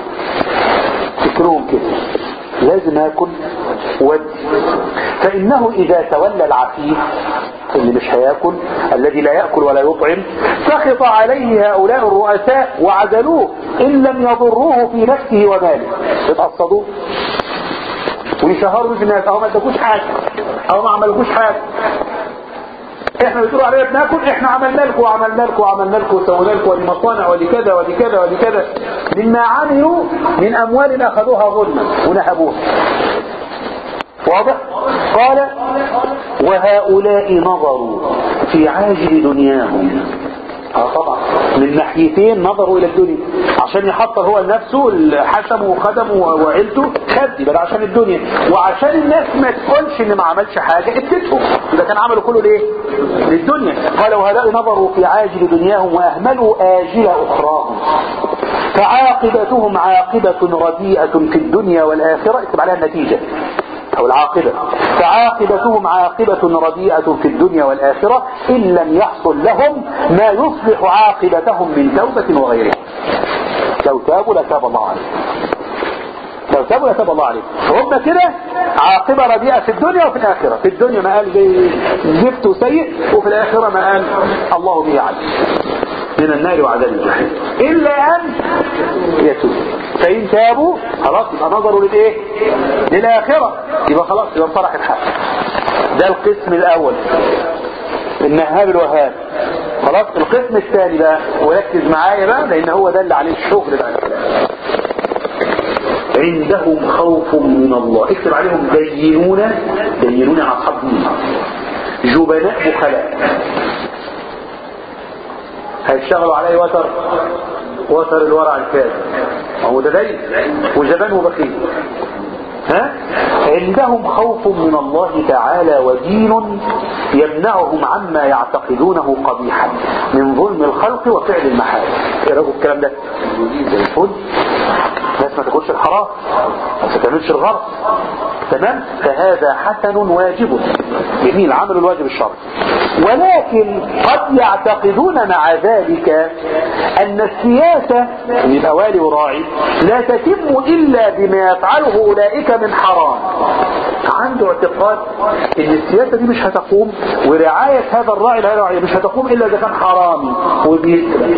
فكرهم كده لازم ياكل ودي فانه اذا تولى العفيف اللي مش هياكل الذي لا ياكل ولا يطعم سخط عليه هؤلاء الرؤساء وعزلوه ان لم يضروه في نفسه وماله اتقصدوه ويشهروا في الناس او ما ادكوش حاجه او ما عملكوش حاجه احنا بتقولوا علينا بناكل احنا عملنا لكم وعملنا لكم وعملنا لكم وسوينا لكم ودي مصانع ودي كذا ودي كذا ودي كذا مما عملوا من اموال اخذوها ظلما ونهبوها واضح قال وهؤلاء نظروا في عاجل دنياهم اه طبعا من ناحيتين نظروا الى الدنيا عشان يحصل هو لنفسه حشمه وخدمه وعيلته خد يبقى ده عشان الدنيا وعشان الناس ما تقولش ان ما عملش حاجه اديتهم اذا كان عملوا كله ليه للدنيا قال وهؤلاء نظروا في عاجل دنياهم واهملوا اجل اخراهم فعاقبتهم عاقبه رديئه في الدنيا والاخره اكتب عليها النتيجه أو العاقبة فعاقبتهم عاقبة رديئة في الدنيا والآخرة إن لم يحصل لهم ما يصلح عاقبتهم من توبة وغيرها لو تابوا لتاب الله عليهم لو تابوا لتاب الله عليهم هم كده عاقبة رديئة في الدنيا وفي الآخرة في الدنيا ما قال زي زفت سيء وفي الآخرة ما قال الله به عليم من النار وعذاب الجحيم إلا أن يتوب فإن تابوا خلاص يبقى نظروا للإيه للآخرة يبقى خلاص يبقى انطرح الحق ده القسم الأول النهاب الوهاب خلاص القسم الثاني بقى وركز معايا بقى لأن هو ده اللي عليه الشغل بقى عندهم خوف من الله اكتب عليهم دينون دينون على أصحاب دين جبناء بخلاء هيشتغلوا عليه وتر وتر الورع الكاذب هو متدين وجبان وبخيل ها عندهم خوف من الله تعالى ودين يمنعهم عما يعتقدونه قبيحا من ظلم الخلق وفعل المحارم ايه رايكم الكلام ده زي الفل الناس ما تاكلش الحرام ما تعملش الغلط تمام فهذا حسن واجب جميل عمل الواجب الشرعي ولكن قد يعتقدون مع ذلك ان السياسة ان يبقى والي وراعي لا تتم الا بما يفعله اولئك من حرام عنده اعتقاد ان السياسة دي مش هتقوم ورعاية هذا الراعي الراعي مش هتقوم الا اذا كان حرامي وبيسرق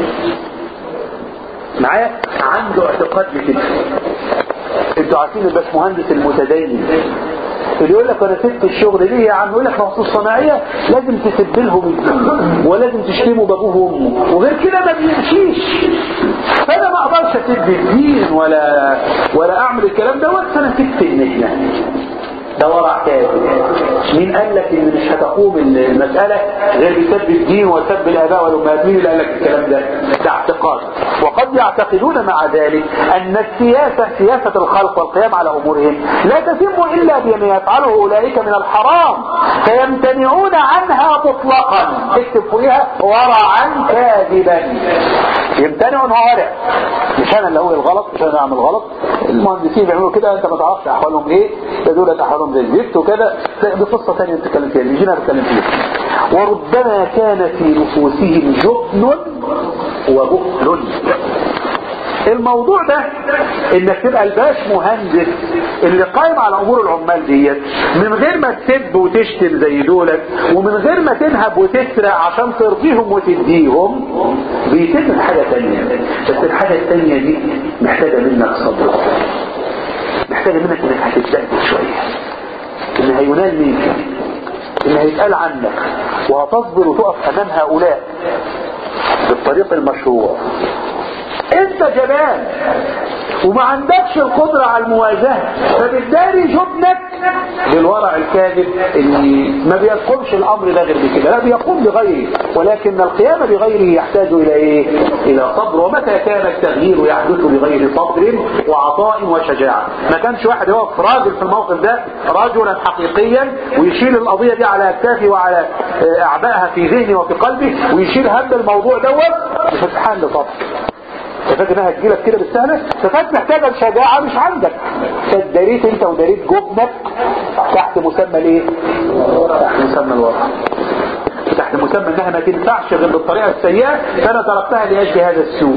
معايا عنده اعتقاد بكده انتوا عارفين الباشمهندس المتدين اللي يقول لك انا سبت الشغل ليه يا عم يقول لك مخصوص صناعيه لازم تسب لهم الدين ولازم تشتموا بابوه وامه وغير كده ما بيمشيش فانا ما اقدرش اسب الدين ولا ولا اعمل الكلام دوت فانا سبت المهنه ده ورع كاذب مين قال لك ان مش هتقوم المسألة غير بسب الدين وسب الاباء والامهات مين اللي قال لك الكلام ده ده اعتقاد وقد يعتقدون مع ذلك أن السياسة سياسة الخلق والقيام على أمورهم لا تتم إلا بما يفعله أولئك من الحرام فيمتنعون عنها مطلقا اكتب فيها ورعا كاذبا يمتنعوا ان هو ورع مش انا اللي اقول الغلط مش انا اللي اعمل غلط المهندسين بيعملوا كده انت ما تعرفش احوالهم ايه ده دول احوالهم زي الزفت وكده لا، دي قصه ثانيه نتكلم فيها يجينا نتكلم فيها وربما كان في نفوسهم جبن وبخل الموضوع ده انك تبقى الباش مهندس اللي قايم على امور العمال ديت من غير ما تسب وتشتم زي دولت ومن غير ما تنهب وتسرق عشان ترضيهم وتديهم بيتم حاجة تانية بس الحاجة التانية دي محتاجة منك صبر محتاجة منك انك هتتبهدل شوية ان هينال منك ان هيتقال عنك وهتصبر وتقف امام هؤلاء بالطريق المشروع انت جبان وما عندكش القدرة على المواجهة فبالتالي جبنك بالورع الكاذب اللي ما بيقومش الامر ده غير بكده لا بيقوم بغيره ولكن القيام بغيره يحتاج الى ايه الى صبر ومتى كان التغيير يحدث بغير صبر وعطاء وشجاعة ما كانش واحد يقف راجل في الموقف ده رجلا حقيقيا ويشيل القضية دي على اكتافه وعلى آه، اعبائها في ذهنه وفي قلبه ويشيل هم الموضوع دوت مش هتحل صبر ففاكر انها هتجيلك كده بالسهله فكانت محتاجه الشجاعه مش عندك فداريت انت وداريت جبنك تحت مسمى الايه تحت مسمى الوضع تحت مسمى انها ما تنفعش غير بالطريقه السيئه فانا تركتها لاجل هذا السوء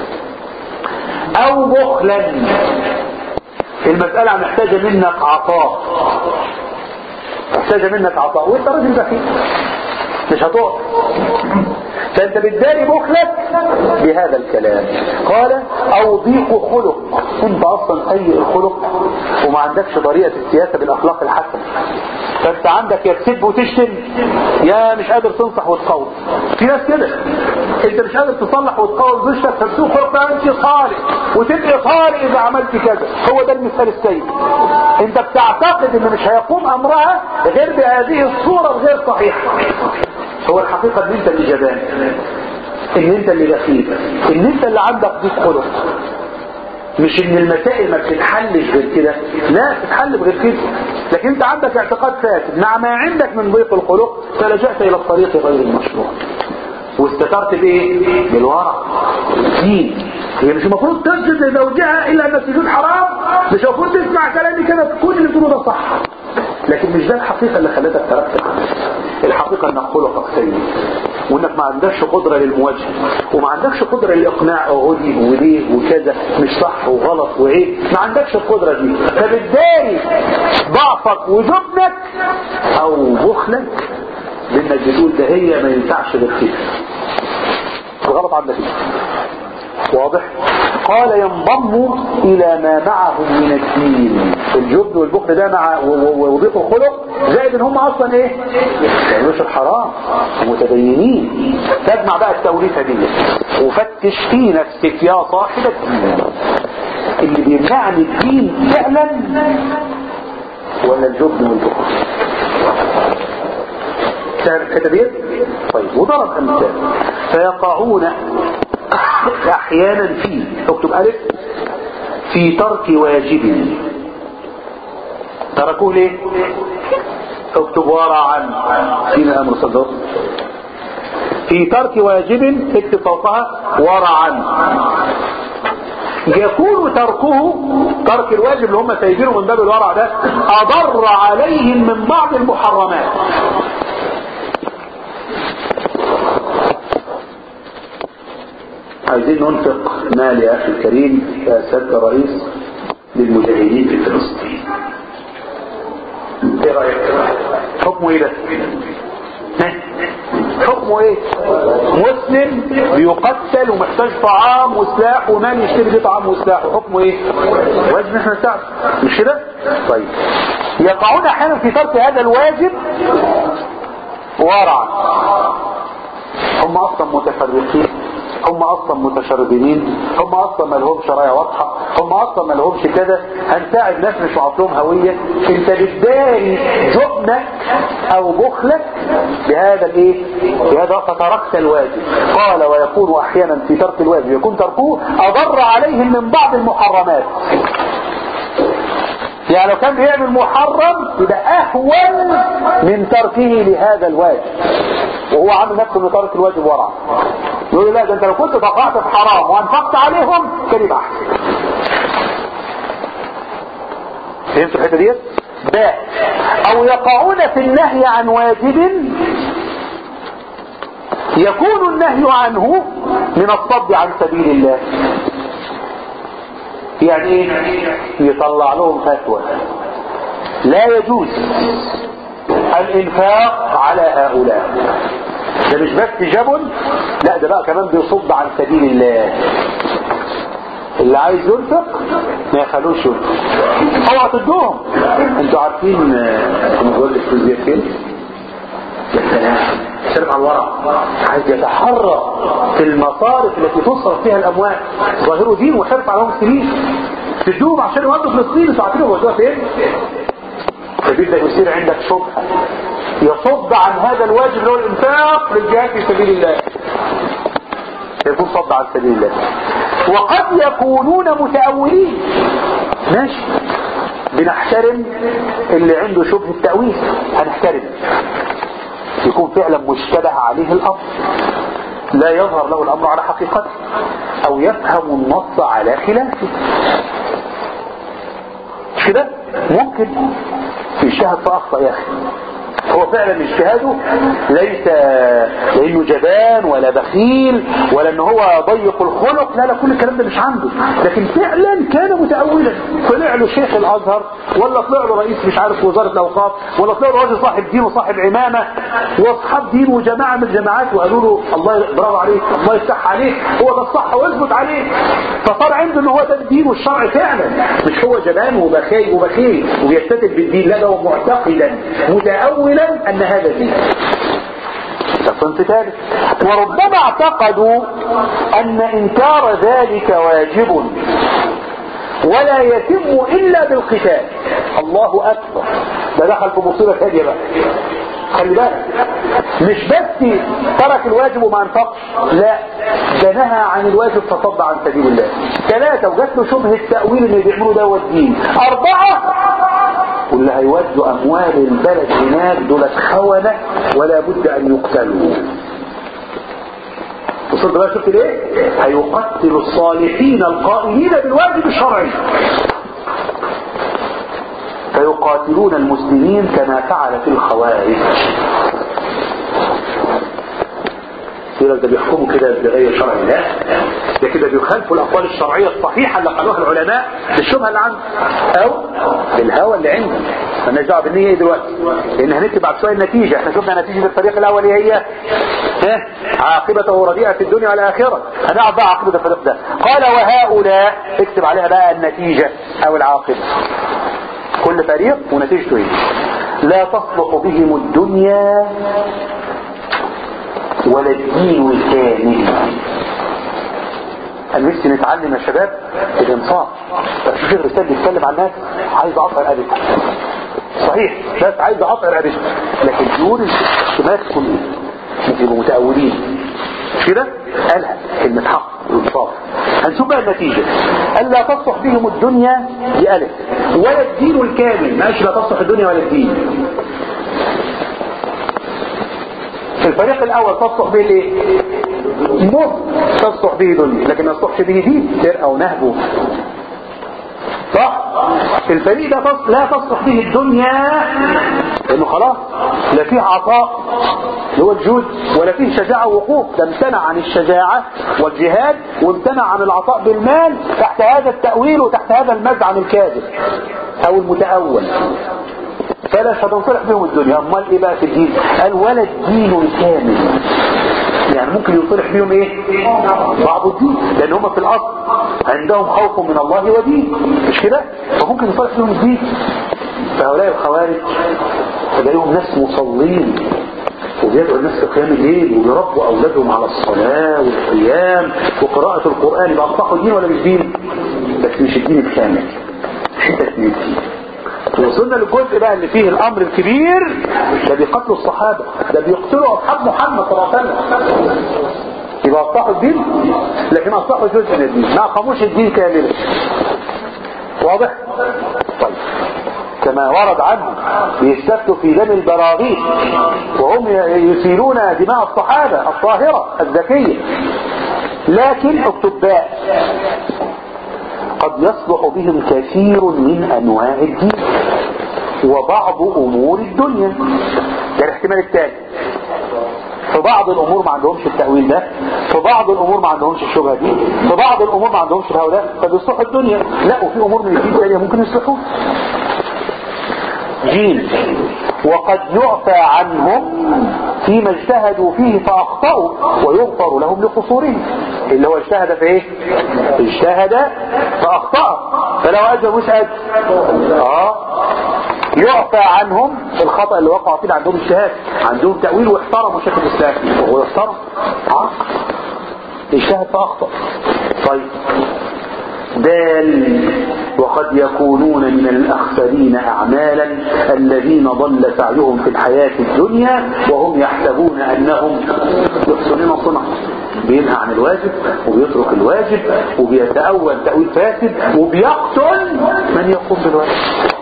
او بخلا المساله محتاجه منك عطاء محتاجه منك عطاء وانت راجل بخيل مش هتقف فانت بتداري بخلك بهذا الكلام قال او ضيق خلق انت اصلا سيء الخلق وما عندكش طريقة السياسة بالاخلاق الحسنة فانت عندك يا تسب وتشتم يا مش قادر تنصح وتقوم في ناس كده انت مش قادر تصلح وتقوم زوجتك فبسوء خلق بقى انت صالح وتبقى طارئ اذا عملت كذا هو ده المثال السيء انت بتعتقد ان مش هيقوم امرها غير بهذه الصورة الغير صحيحة هو الحقيقة ان انت اللي جبان ان انت اللي بخيل ان انت اللي عندك ضيق خلق مش ان المسائل ما بتتحلش غير كده لا بتتحل بغير كده لكن انت عندك اعتقاد فاسد مع ما عندك من ضيق الخلق فلجأت الى الطريق غير المشروع واستترت بايه بالورع الدين هي مش المفروض تسجد لزوجها الا ان السجود حرام مش المفروض تسمع كلامي كده تكون اللي بتقوله ده صح لكن مش ده الحقيقه اللي خلتك تركت الحقيقه انك خلقك سيء وانك ما عندكش قدره للمواجهه وما عندكش قدره للاقناع وهدي وليه وكذا مش صح وغلط وعيب ما عندكش القدره دي فبالتالي ضعفك وجبنك او بخلك لانك بتقول ده هي ما ينفعش غير كده الغلط عندك ايه واضح قال ينضم الى ما معهم من الدين الجبن والبخل ده مع وضيق الخلق زائد ان هم اصلا ايه ما يعملوش الحرام ومتدينين تجمع بقى التوليفه دي وفتش في نفسك يا صاحب الدين اللي بيمنعني الدين فعلا ولا الجبن والبخل سهل الحته ديت طيب وضرب امثال فيقعون احيانا في اكتب الف في ترك واجب تركوه ليه اكتب ورعا فين الامر صدق في ترك واجب اكتب فوقها ورعا يكون تركه ترك الواجب اللي هم سايبينه من باب الورع ده اضر عليهم من بعض المحرمات عايزين ننفق مال يا اخي الكريم يا سيادة الرئيس للمجاهدين في فلسطين ايه رايك حكمه ايه ده ها؟ حكمه ايه مسلم بيقتل ومحتاج طعام وسلاح ومال يشتري بيه طعام وسلاح وحكمه ايه واجب احنا نساعد مش كده طيب يقعون احيانا في ترك هذا الواجب ورعا هم اصلا متفرقين هم اصلا متشردين هم اصلا ما لهمش رايه واضحه هم اصلا ما لهمش كده هنساعد ناس مش عاطلهم هويه انت بتداري جبنك او بخلك بهذا الايه بهذا فتركت الواجب قال ويكون احيانا في ترك الواجب يكون تركه اضر عليهم من بعض المحرمات يعني لو كان بيعمل محرم يبقى اهون من تركه لهذا الواجب وهو عامل نفسه انه ترك الواجب ورع يقول لا ده انت لو كنت وقعت في حرام وانفقت عليهم كان يبقى احسن فهمتوا الحته ديت؟ باء او يقعون في النهي عن واجب يكون النهي عنه من الصد عن سبيل الله يعني ايه يطلع لهم فتوى لا يجوز الانفاق على هؤلاء ده مش بس جبن لا ده بقى كمان بيصد عن سبيل الله اللي عايز ينفق ما يخلوش ينفق اوعى تدوهم انتوا عارفين كنا بقول الفلوس دي فين؟ يا سلام شرف على الورق عايز يتحرى في المصارف التي تصرف فيها الاموال ظاهره دين وشرف على المسلمين تدوهم عشان يودوا فلسطين انتوا عارفين ودوها فين؟ فبيبدا يصير عندك شبهه يصد عن هذا الواجب اللي هو الانفاق للجهاد في سبيل الله يكون صد عن سبيل الله وقد يكونون متأولين ماشي بنحترم اللي عنده شبه التأويل هنحترم يكون فعلا مشتبه عليه الأمر لا يظهر له الأمر على حقيقته أو يفهم النص على خلافه مش كده ممكن يجتهد فأخطأ يا أخي هو فعلا اجتهاده ليس لانه جبان ولا بخيل ولا ان هو ضيق الخلق لا لا كل الكلام ده مش عنده لكن فعلا كان متأولا طلع له شيخ الازهر ولا طلع له رئيس مش عارف وزارة الاوقاف ولا طلع له راجل صاحب دين وصاحب عمامة واصحاب دين وجماعة من الجماعات وقالوا له الله برافو عليك الله يفتح عليك هو ده الصح واثبت عليه فصار عنده ان هو ده الدين والشرع فعلا مش هو جبان وبخيل وبخيل وبيستدل بالدين لا ده هو معتقدا متأولا ان هذا دين ده صنف ثالث وربما اعتقدوا ان انكار ذلك واجب ولا يتم الا بالقتال الله اكبر ده دخل في مصيبه ثانيه بقى خلي بالك مش بس ترك الواجب وما انفقش لا ده نهى عن الواجب فصد عن سبيل الله ثلاثة وجات له شبه التأويل اللي بيعملوا ده الدين أربعة واللي هيودوا أموال البلد هناك دول خونة ولا بد أن يقتلوا وصلت بقى شفت ليه؟ هيقتل الصالحين القائمين بالواجب الشرعي فيقاتلون المسلمين كما فعلت الخوارج يقول ده بيحكموا كده بغير شرعي لا ده كده بيخالفوا الاقوال الشرعيه الصحيحه اللي قالوها العلماء بالشبهه اللي عنده او بالهوى اللي عنده مالناش دعوه بالنيه ايه دلوقتي لان هنكتب بعد شويه النتيجه احنا شفنا نتيجه الفريق الاول ايه هي ها عاقبته رديئه في الدنيا والاخره هنعرف بقى عاقبه الفريق ده قال وهؤلاء اكتب عليها بقى النتيجه او العاقبه كل فريق ونتيجته ايه لا تصلح بهم الدنيا ولا الدين الكامل انا نفسي نتعلم يا شباب الانصاف بس الشيخ الرسال بيتكلم عن ناس عايز اقطع رقبتها صحيح ناس عايز اقطع رقبتها لكن دول الشمال كلهم ممكن يبقوا متأولين مش كده قالها كلمة حق والانصاف هنشوف بقى النتيجة ألا تصلح بهم الدنيا بألف ولا الدين الكامل ماشي لا تصلح الدنيا ولا الدين في الفريق الأول تصلح به الايه؟ نص تصلح به دنيا لكن ما يصلحش به دين سرقة ونهب صح في الفريق ده تص... لا تصلح به الدنيا لانه خلاص لا فيه عطاء اللي هو الجود ولا فيه شجاعة ووقوف ده امتنع عن الشجاعة والجهاد وامتنع عن العطاء بالمال تحت هذا التأويل وتحت هذا المزعم الكاذب او المتأول فلا ستنصلح بهم الدنيا امال ايه بقى في الدين قال ولا الدين الكامل يعني ممكن يصلح بهم ايه بعض الدين لان هم في الاصل عندهم خوف من الله ودين مش كده فممكن يصلح بهم الدين فهؤلاء الخوارج تلاقيهم ناس مصلين وبيدعوا الناس في قيام الليل وبيربوا اولادهم على الصلاه والقيام وقراءه القران يبقى اصلحوا الدين ولا مش دين بس مش الدين الكامل حتت من الدين وصلنا للجزء بقى اللي فيه الامر الكبير ده بيقتلوا الصحابة ده بيقتلوا اصحاب محمد صلى الله عليه وسلم يبقى اصلحوا الدين لكن اصلحوا جزء من الدين ما اقاموش الدين كاملا واضح طيب كما ورد عنهم بيستفتوا في دم البراغيث وهم يسيلون دماء الصحابة الطاهرة الذكية لكن اكتب باء قد يصلح بهم كثير من انواع الدين وبعض امور الدنيا ده الاحتمال الثاني في بعض الامور ما عندهمش التأويل ده في بعض الامور ما عندهمش الشبهة دي في بعض الامور ما عندهمش الهوى ده فبيصلحوا الدنيا لا وفي امور من الدين تانية ممكن يصلحوها جيم وقد يعفى عنهم فيما اجتهدوا فيه فاخطأوا ويغفر لهم لقصورهم اللي هو اجتهد في ايه اجتهد فاخطأ فلو اجر مش اجر اه يعفى عنهم الخطأ اللي وقعوا فيه عندهم اجتهاد عندهم تأويل واحترموا شيخ الاسلام وهو يحترم اه اجتهد فاخطأ طيب دال وقد يكونون من الأخسرين أعمالا الذين ضل سعيهم في الحياة الدنيا وهم يحسبون أنهم يحسنون صنعا بينهى عن الواجب وبيترك الواجب وبيتأول تأويل فاسد وبيقتل من يقوم بالواجب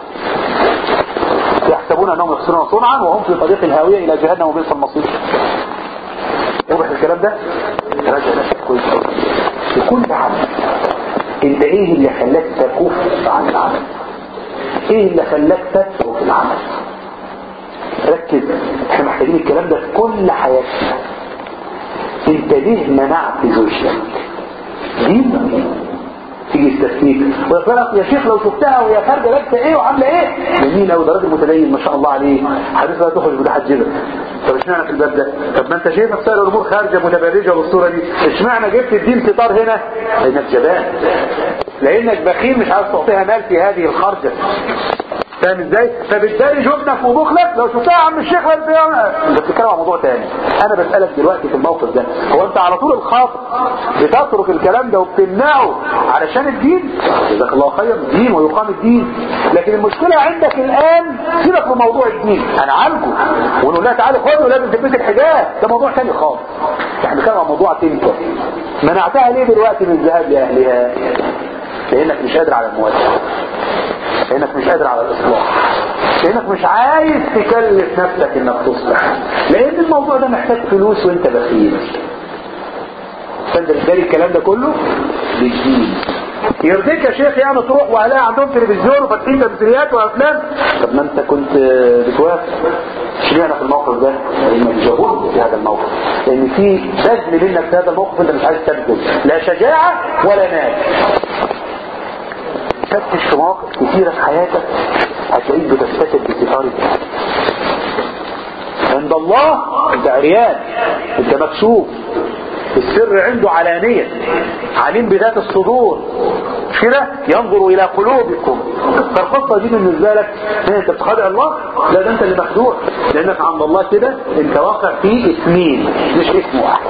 يحسبون أنهم يحسنون صنعا وهم في طريق الهاوية إلى جهنم وبئس المصير واضح الكلام ده؟ راجع نفسك كويس في كل عمل انت ايه اللي خلاك تكف عن العمل ايه اللي خلاك تترك العمل ركز احنا محتاجين الكلام ده في كل حياتنا انت ليه منعت زوجتك دي تيجي يستثنيك ويقول يا شيخ لو شفتها وهي خارجه لابسه ايه وعامله ايه جميل قوي ده راجل متدين ما شاء الله عليه حديث لا تخرج متحجبه طب اشمعنى في الباب ده طب ما انت شايف سائر الامور خارجه متبرجه بالصوره دي اشمعنى جبت الدين ستار هنا لانك جبان لانك بخيل مش عايز تعطيها مال في هذه الخرجه فاهم ازاي فبالتالي جبنك وبخلك لو شفتها يا عم الشيخ انت انت بتتكلم عن موضوع تاني انا بسالك دلوقتي في الموقف ده هو انت على طول الخاطر بتترك الكلام ده وبتمنعه علشان الدين جزاك الله خير الدين ويقام الدين لكن المشكله عندك الان سيبك من موضوع الدين هنعالجه ونقول لها تعالى خد ولازم تلبس الحجاب ده موضوع تاني خالص احنا بنتكلم عن موضوع انت منعتها ليه دلوقتي من الذهاب لاهلها لانك مش قادر على المواجهه لانك مش قادر على الاصلاح لانك مش عايز تكلف نفسك انك تصلح لان الموضوع ده محتاج فلوس وانت بخيل فانت بالتالي الكلام ده كله بالدين يرضيك يا شيخ يعني تروح واهلها عندهم تلفزيون وفاتحين تمثيليات وافلام طب ما انت كنت بتوافق اشمعنى في الموقف ده؟ لانك جهول في هذا الموقف لان في بذل منك في هذا الموقف انت مش عايز تبذل لا شجاعه ولا مال فتش في مواقف كثيرة في حياتك هتلاقيك بتستتر بستار عند الله انت عريان انت مكسوف السر عنده علانية عليم بذات الصدور مش كده ينظر الى قلوبكم فالقصة دي بالنسبة لك انت بتخدع الله لا ده انت اللي مخدوع لانك عند الله كده انت واقع في اسمين مش اسم واحد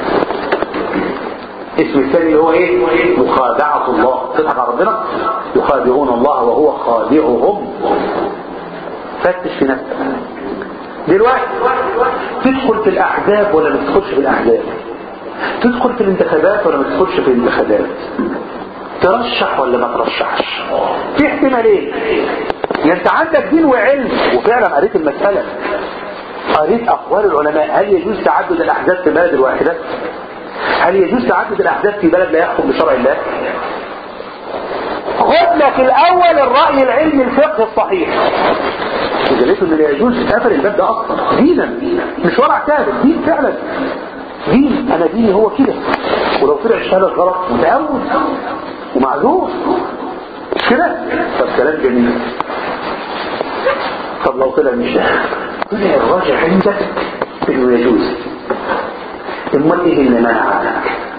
اسم الثاني اللي هو ايه مخادعة الله تضحك على ربنا يخادعون الله وهو خادعهم فتش في نفسك دلوقتي تدخل في الاحزاب ولا ما تدخلش في الاحزاب تدخل في الانتخابات ولا ما تدخلش في الانتخابات ترشح ولا ما ترشحش في احتمالين يعني انت عندك دين وعلم وفعلا قريت المسألة قريت اقوال العلماء هل يجوز تعدد الاحزاب في بلد الواحدة هل يجوز تعدد الاحزاب في بلد لا يحكم بشرع الله خد لك الاول الرأي العلمي الفقه الصحيح اذا لقيت ان لا يجوز قفل الباب ده اصلا دينا مش ورع ثابت دين فعلا دين انا ديني هو كده ولو طلع الشهاده غلط متعود ومعذور مش كده طب كلام جميل طب لو طلع مش طلع الراجع عندك انه يجوز امال ايه اللي منعك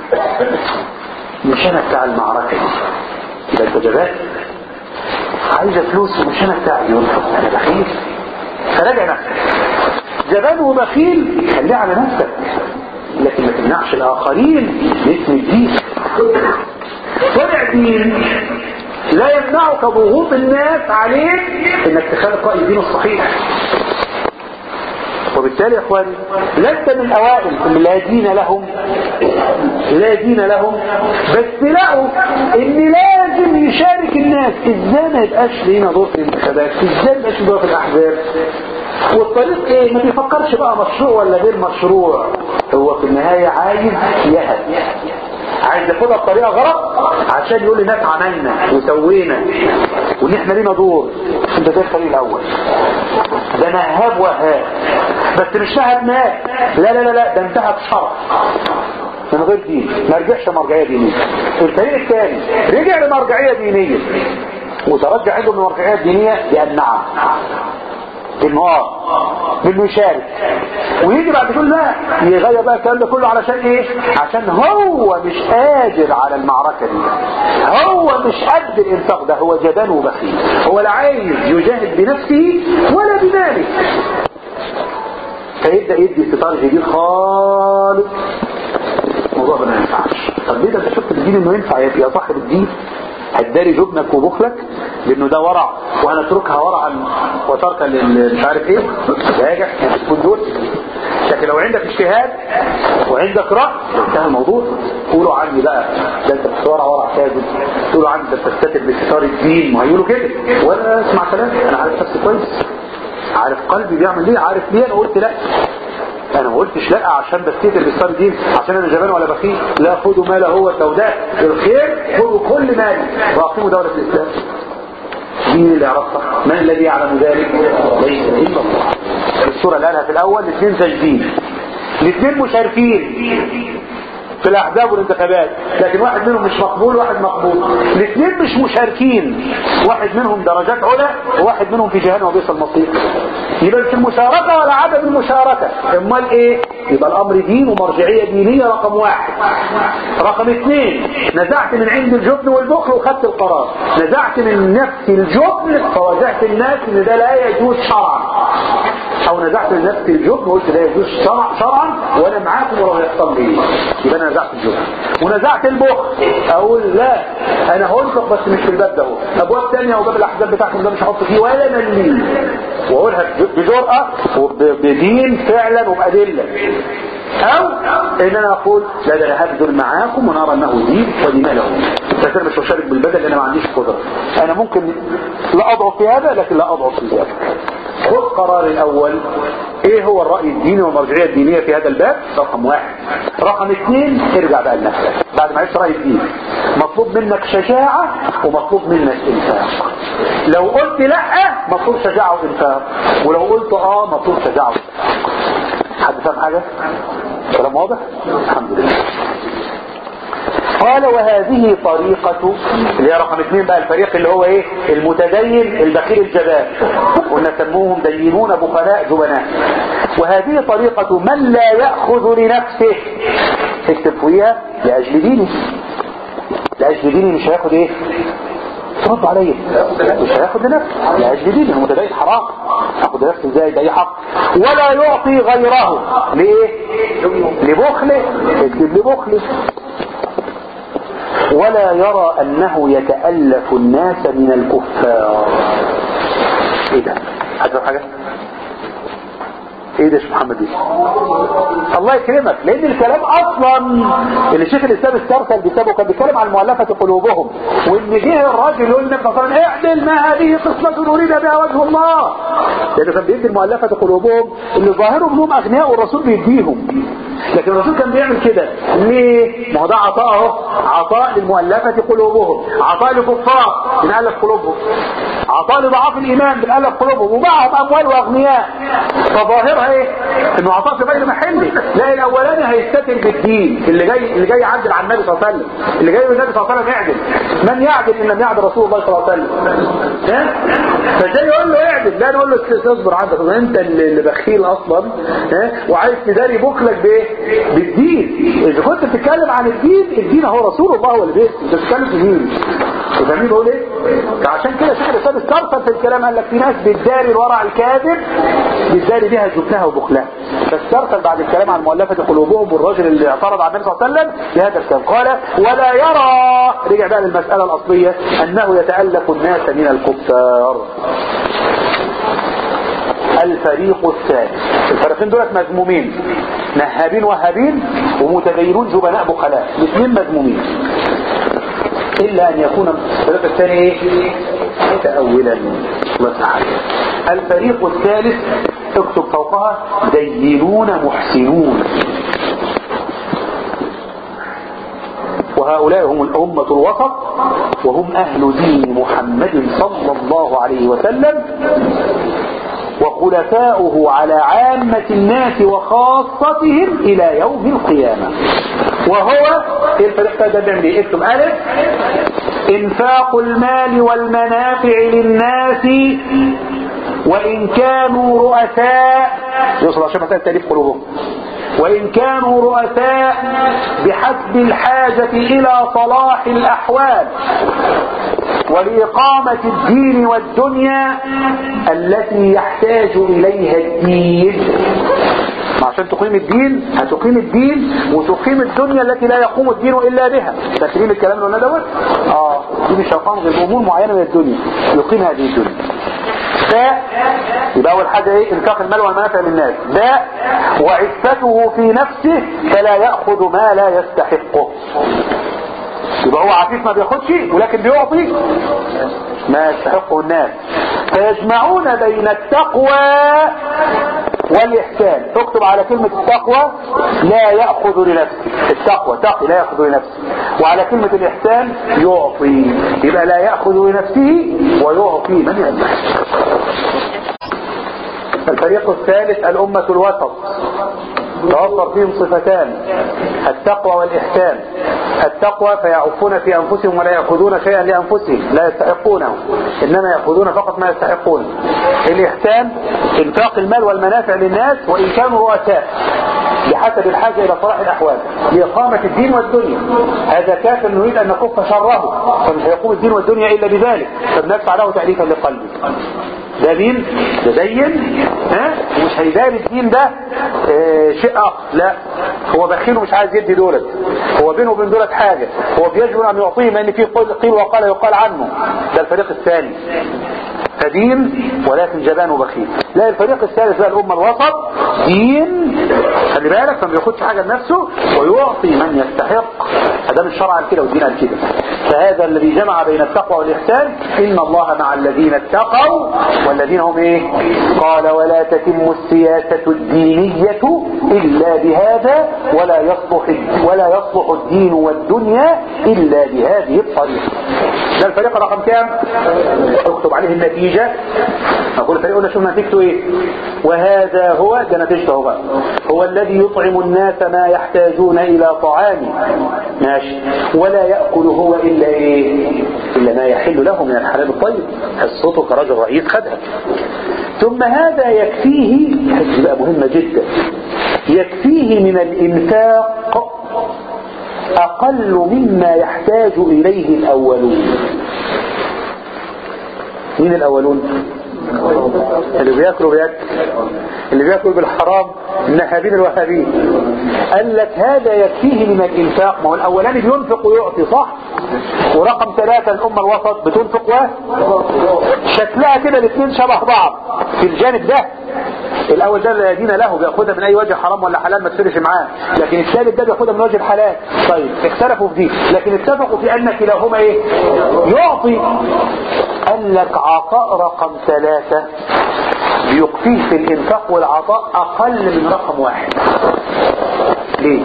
مش انا بتاع المعركه دي يبقى انت جبان عايزه فلوس ومش انا بتاع اليوم انا بخيل فراجع نفسك جبان وبخيل خليه على نفسك لكن ما تمنعش الاخرين باسم الدين طلع دين لا يمنعك ضغوط الناس عليك انك تخالف رأي الدين الصحيح وبالتالي يا اخواني لست من الاوائل اللي لا دين لهم لا دين لهم بس لقوا ان لازم يشارك الناس ازاي ما يبقاش لينا دور في الانتخابات ازاي ما يبقاش دور في الاحزاب والطريق ايه ما بيفكرش بقى مشروع ولا غير مشروع هو في النهاية عايز يهد عايز ياخدها بطريقة غلط عشان يقول للناس عملنا وسوينا وان احنا لينا دور انت زي الفريق الاول ده نهاب وهاب بس مش نهب مات لا لا لا لا ده انتهى بشرف من غير دين ما رجعش مرجعية دينية الفريق الثاني رجع لمرجعية دينية وترجع عنده من المرجعية الدينية بأن نعم انه اه انه يشارك ويجي بعد كل لا يغير بقى الكلام ده كله علشان ايه عشان هو مش قادر على المعركة دي هو مش قد الانفاق ده هو جبان وبخيل هو لا عايز يجاهد بنفسه ولا بماله فيبدأ يدي استطار جديد خالص الموضوع ده ما ينفعش طب ليه ده انت شفت الدين انه ينفع يا صاحب الدين هتداري جبنك وبخلك لانه ده ورع وهنتركها ورعا وتركا مش عارف ايه راجع تكون دول لكن لو عندك اجتهاد وعندك رأي انتهى الموضوع قولوا عني بقى ده انت بتورع ورع كاذب قولوا عني ده بتستتر باستثار الدين ما هيقولوا كده وانا اسمع كلام انا عارف نفسي كويس عارف قلبي بيعمل ليه عارف ليه انا قلت لا انا ما قلتش لا عشان بستيتر بالصار دين عشان انا جبان ولا بخيل لا خدوا ماله هو سوداء الخير خدوا كل مالي واقيموا دولة الاسلام مين اللي يعرفها من الذي يعلم ذلك ليس الا الله الصورة اللي قالها في الاول الاثنين ساجدين الاثنين مشاركين في الاحزاب والانتخابات لكن واحد منهم مش مقبول واحد مقبول الاثنين مش مشاركين واحد منهم درجات علا وواحد منهم في جهنم وبئس المصير يبقى مش المشاركة ولا عدم المشاركة امال ايه يبقى الامر دين ومرجعية دينية رقم واحد رقم اثنين نزعت من عند الجبن والبخل وخدت القرار نزعت من نفسي الجبن فوجهت الناس ان ده لا يجوز شرعا او نزعت من نفسي الجبن وقلت لا يجوز شرع شرعا وانا معاكم ولو يحصل لي يبقى انا نزعت الجبن ونزعت البخل اقول لا انا هنفق بس مش في الباب ده ابواب تانية وباب الاحزاب بتاعكم ده مش هحط فيه ولا مليم واقولها بجرأة وبدين فعلا وبأدلة او ان انا اقول لا ده انا هبذل معاكم ونرى انه دين ودين له بس انا مش هشارك بالبدل لان انا ما عنديش قدره انا ممكن لا اضعف في هذا لكن لا اضعف في ذاك خذ قرار الاول ايه هو الرأي الديني والمرجعية الدينية في هذا الباب رقم واحد رقم اثنين ارجع بقى لنفسك بعد ما عرفت رأي الدين مطلوب منك شجاعة ومطلوب منك انفاق لو قلت لا مطلوب شجاعة وانفاق ولو قلت اه مطلوب شجاعة وانفاق حد فاهم حاجة كلام واضح الحمد لله قال وهذه طريقة اللي هي رقم اثنين بقى الفريق اللي هو ايه المتدين البخيل الجبان قلنا سموهم دينون بخلاء جبناء وهذه طريقة من لا يأخذ لنفسه اكتب فيها لأجل دينه لأجل دينه مش هياخد ايه ترد عليا مش هياخد لنفسه لأجل دينه المتدين حرام اخد لنفسه ازاي ده حق ولا يعطي غيره ليه لبخله اكتب لبخله ولا يرى أنه يتألف الناس من الكفار ايه ده حد حاجة ايه ده يا شيخ محمد دي الله يكرمك لان الكلام اصلا اللي شيخ الاسلام استرسل بسببه كان بيتكلم عن مؤلفة قلوبهم وان جه الراجل يقول لك مثلا اعدل ما هذه قصة نريد بها وجه الله لانه كان بيدي المؤلفة قلوبهم اللي ظاهرهم انهم اغنياء والرسول بيديهم لكن الرسول كان بيعمل كده ليه ما هو ده عطاء اهو عطاء للمؤلفة قلوبهم عطاء لكفار بنألف قلوبهم عطاء لضعاف الايمان بنألف قلوبهم ومعهم اموال واغنياء فظاهرها ايه انه عطاء في غير محله لا الاولاني هيستتر بالدين اللي جاي اللي جاي يعدل عن النبي صلى الله عليه وسلم اللي جاي من النبي صلى الله عليه وسلم يعدل من يعدل ان لم يعدل رسول الله صلى الله عليه وسلم ها فجاي يقول له اعدل لا نقول له اصبر عندك انت اللي بخيل اصلا ها وعايز تداري بخلك بايه بالدين اذا كنت بتتكلم عن الدين الدين هو رسول الله هو اللي بيت انت بتتكلم في مين فاهمين بقول ايه؟ فعشان كده شيخ الاسلام استرسل في الكلام قال لك في ناس بتداري الورع الكاذب بتداري بها جبنها وبخلها فاسترسل بعد الكلام عن مؤلفة قلوبهم والراجل اللي اعترض على النبي صلى الله عليه وسلم بهذا الكلام قال ولا يرى رجع بقى للمسألة الأصلية أنه يتألف الناس من الكفار الفريق الثالث الفريقين دولت مذمومين نهابين وهابين ومتدينون جبناء بخلاء الاثنين مذمومين إلا أن يكون الفريق الثاني إيه؟ متأولا الله تعالى الفريق الثالث اكتب فوقها دينون محسنون وهؤلاء هم الأمة الوسط وهم أهل دين محمد صلى الله عليه وسلم وخلفاؤه على عامة الناس وخاصتهم إلى يوم القيامة وهو ايه الفريق ده بيعمل ايه اكتب ألف انفاق المال والمنافع للناس وإن كانوا رؤساء يوصل عشان مسألة تأليف قلوبهم وإن كانوا رؤساء بحسب الحاجة إلى صلاح الأحوال ولإقامة الدين والدنيا التي يحتاج إليها الدين ما عشان تقيم الدين هتقيم الدين وتقيم الدنيا التي لا يقوم الدين إلا بها تسليم الكلام اللي قلنا دوت اه دي مش غير أمور معينة من الدنيا يقيم هذه الدنيا باء يبقى أول حاجة إيه إنفاق المال والمنافع للناس باء وعفته في نفسه فلا يأخذ ما لا يستحقه يبقى هو عفيف ما بياخدش ولكن بيعطي ما يستحقه الناس فيجمعون بين التقوى والإحسان اكتب على كلمة التقوى لا يأخذ لنفسه التقوى تقي لا يأخذ لنفسه وعلى كلمة الإحسان يعطي يبقى لا يأخذ لنفسه ويعطي من يستحق الفريق الثالث الأمة الوسط توفر فيهم صفتان التقوى والإحسان التقوى فيعفون في أنفسهم ولا يأخذون شيئا لأنفسهم لا يستحقونه إنما يأخذون فقط ما يستحقون الإحسان إنفاق المال والمنافع للناس وإن كانوا رؤساء بحسب الحاجة إلى صلاح الأحوال لإقامة الدين والدنيا هذا كافر نريد أن نكف شره فمش هيقوم الدين والدنيا إلا بذلك فبندفع له تأليفا لقلبه ده مين ده دين ها ومش هيداري الدين ده اه شيء اخر لا هو بخيل ومش عايز يدي دولت هو بينه وبين دولت حاجة هو بيجب ان يعطيه ما ان فيه قيل وقال يقال عنه ده الفريق الثاني فدين ولكن جبان وبخيل لا الفريق الثالث بقى الأمة الوسط دين خلي بالك ما بياخدش حاجة لنفسه ويعطي من يستحق هذا من الشرع كده والدين قال كده فهذا الذي جمع بين التقوى والإحسان إن الله مع الذين اتقوا والذين هم إيه قال ولا تتم السياسة الدينية إلا بهذا ولا يصلح ولا يصلح الدين والدنيا إلا بهذه الطريقة ده الفريق رقم كام اكتب عليه النتيجة اقول الفريق قلنا شوف نتيجته ايه وهذا هو ده نتيجته بقى هو الذي يطعم الناس ما يحتاجون الى طعامه ماشي ولا يأكل هو الا ايه الا ما يحل له من الحلال الطيب حصته كرجل رئيس خدها ثم هذا يكفيه حس بقى مهمة جدا يكفيه من الانفاق أقل مما يحتاج إليه الأولون مين الأولون اللي بياكلوا بياكل اللي بياكلوا بالحرام النهابين الوهابين قال لك هذا يكفيه من الإنفاق ما هو الأولاني بينفق ويعطي صح ورقم ثلاثة الأمة الوسط بتنفق و شكلها كده الاثنين شبه بعض في الجانب ده الاول ده لا دين له بياخدها من اي وجه حرام ولا حلال ما تفرقش معاه لكن الثالث ده بياخدها من وجه الحلال طيب اختلفوا في دي لكن اتفقوا في ان كلاهما ايه يعطي قال لك عطاء رقم ثلاثة بيقفيه في الانفاق والعطاء اقل من رقم واحد ليه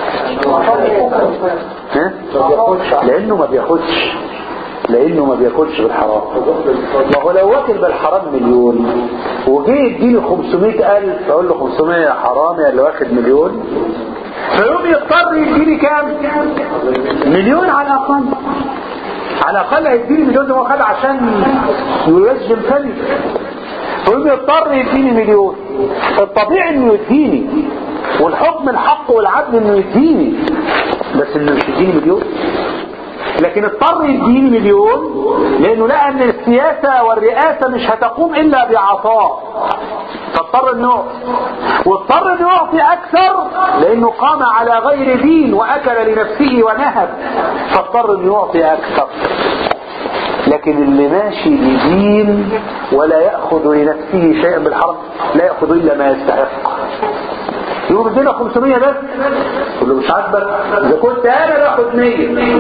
ها؟ لانه ما بياخدش لانه ما بياكلش بالحرام ما هو لو واكل بالحرام مليون وجه يديني 500 الف اقول له 500 حرام يا اللي واخد مليون فيقوم يضطر يديني كام مليون على الاقل على الاقل هيديني مليون ده هو خد عشان يلزم ثاني فيقوم يضطر يديني مليون الطبيعي انه يديني والحكم الحق والعدل انه يديني بس انه مش يديني مليون لكن اضطر يديني مليون لانه لقى ان السياسة والرئاسة مش هتقوم الا بعطاء فاضطر انه يعطي واضطر انه يعطي اكثر لانه قام على غير دين واكل لنفسه ونهب فاضطر انه يعطي اكثر لكن اللي ماشي بدين ولا يأخذ لنفسه شيئا بالحرام لا يأخذ إلا ما يستحق يقول بدينا 500 بس يقول له مش عاجبك إذا كنت أنا باخد 100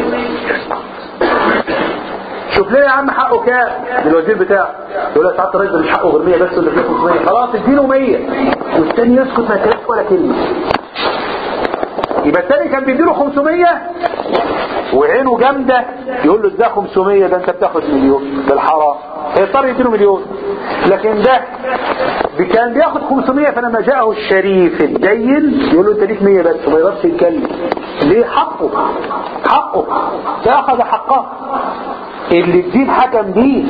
شوف ليه يا عم حقه كام الوزير بتاعه يقول له ساعات الراجل مش حقه غير 100 بس ولا 500 خلاص اديله 100 والثاني يسكت ما يتكلمش ولا كلمه يبقى الثاني كان بيديله 500 وعينه جامدة يقول له ده 500 ده انت بتاخد مليون بالحرام هيضطر يديله مليون لكن ده كان بياخد 500 فلما جاءه الشريف الدين يقول له انت ليك 100 بس وما يقدرش يتكلم ليه حقه حقه تاخذ حقه اللي الدين حكم بيه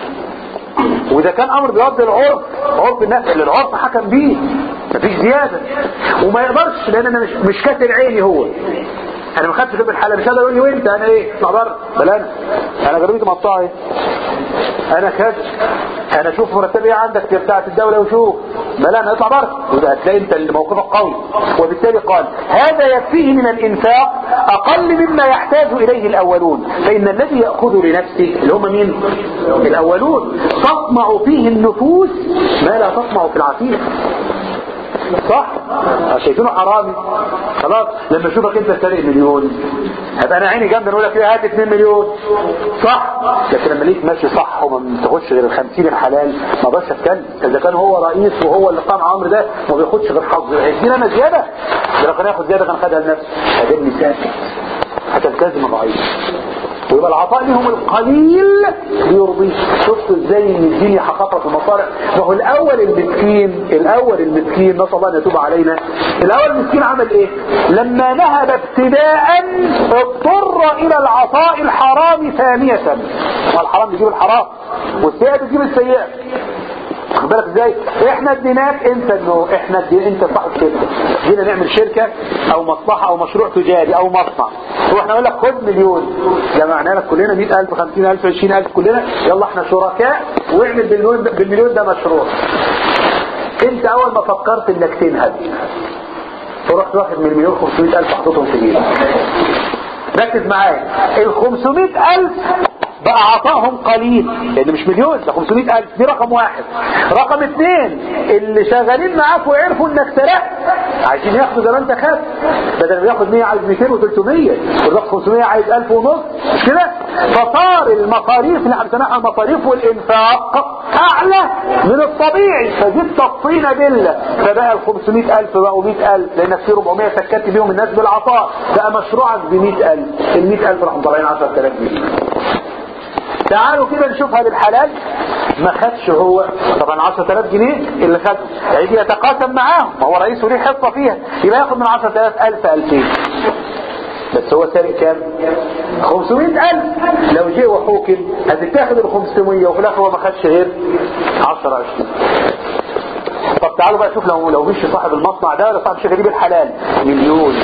وإذا كان أمر بيرضي العرف عرف الناس اللي العرف حكم بيه مفيش زيادة وما يقدرش لأن أنا مش, مش كاتل عيني هو أنا ما خدتش في الحالة مش هقدر يقول لي وأنت أنا إيه اطلع بره بل أنا أنا جربتي مقطعة إيه أنا كذا أنا أشوف مرتبي إيه عندك بتاعة الدولة وشوف بل أنا اطلع بره يبقى هتلاقي أنت اللي موقفك قوي وبالتالي قال هذا يكفيه من الإنفاق أقل مما يحتاج إليه الأولون فإن الذي يأخذ لنفسه اللي هم مين الأولون تطمع فيه النفوس ما لا تطمع في العتيق صح شايفينه حرامي خلاص لما اشوفك انت سارق مليون هبقى انا عيني جنب اقول لك ايه هات 2 مليون صح لكن لما ليك ماشي صح وما بتاخدش غير ال 50 الحلال ما اقدرش اتكلم اذا كان هو رئيس وهو اللي قام عمرو ده ما بياخدش غير حظه هيدينا انا زياده ده لو كان ياخد زياده كان خدها لنفسه هجيبني ساكت هتلتزم ضعيف ويبقى العطاء لهم القليل بيرضيه شفتوا ازاي ان الدين يحقق في المصالح ما هو الاول المسكين الاول المسكين نسال الله ان يتوب علينا الاول المسكين عمل ايه لما نهب ابتداء اضطر الى العطاء الحرام ثانية والحرام بيجيب الحرام والسيئة بتجيب السيئة واخد بالك ازاي احنا اديناك انت انه احنا ادينا انت صاحب شركه جينا نعمل شركه او مصلحه او مشروع تجاري او مصنع واحنا نقول لك خد مليون جمعنا لك كلنا 100000 50000 20000 كلنا يلا احنا شركاء واعمل بالمليون بالمليون ده مشروع انت اول ما فكرت انك تنهب فرحت واخد من المليون 500000 حطيتهم في جيبك ركز معايا ال 500000 بقى عطاهم قليل لان مش مليون ده 500 الف دي رقم واحد رقم اثنين اللي شغالين معاك وعرفوا انك سرقت عايزين ياخدوا زي ما انت خدت بدل ما ياخد 100 عايز 200 و300 واللي 500 عايز 1000 ونص مش كده فصار المصاريف اللي احنا بنسميها المصاريف والانفاق اعلى من الطبيعي فزدت الطين بله فبقى ال 500 الف بقوا 100 الف لانك في 400 سكت بيهم الناس بالعطاء بقى مشروعك ب 100 الف ال 100 الف راحوا طالعين 10000 جنيه تعالوا كده نشوفها بالحلال ما خدش هو طبعا 10000 جنيه اللي خد هيجي يتقاسم معاهم ما هو رئيسه ليه حصه فيها يبقى ياخد من 10000 1000 2000 بس هو سارق كام 500000 لو جه وحوكم هتتاخد ال 500 وفي الاخر هو ما خدش غير 10 20 طب تعالوا بقى شوف لو لو مش صاحب المصنع ده ولا صاحب الشركه دي بالحلال مليون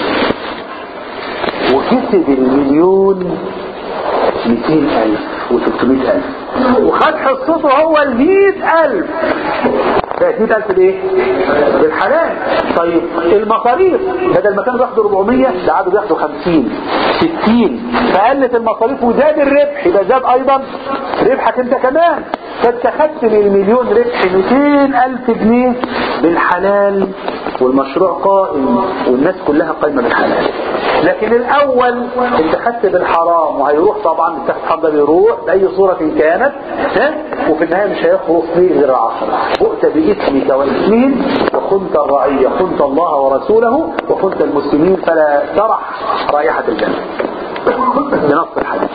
وكسب المليون 200000 و300000 وخد حصته هو ال 100000 بقت 100000 بايه؟ بالحلال طيب المصاريف بدل ما كانوا بياخدوا 400 ده قعدوا بياخدوا 50 60 فقلت المصاريف وزاد الربح يبقى زاد ايضا ربحك انت كمان فانت خدت من المليون ربح 200000 جنيه بالحلال والمشروع قائم والناس كلها قايمه بالحلال لكن الاول انت خدت بالحرام وهيروح طبعا بتاخد حرام ده بيروح باي صورة كانت ها وفي النهاية مش هيخلص فيه غير العشرة بؤت باسمك واسمين وخنت الرعية خنت الله ورسوله وخنت المسلمين فلا ترح رائحة الجنة بنص الحديث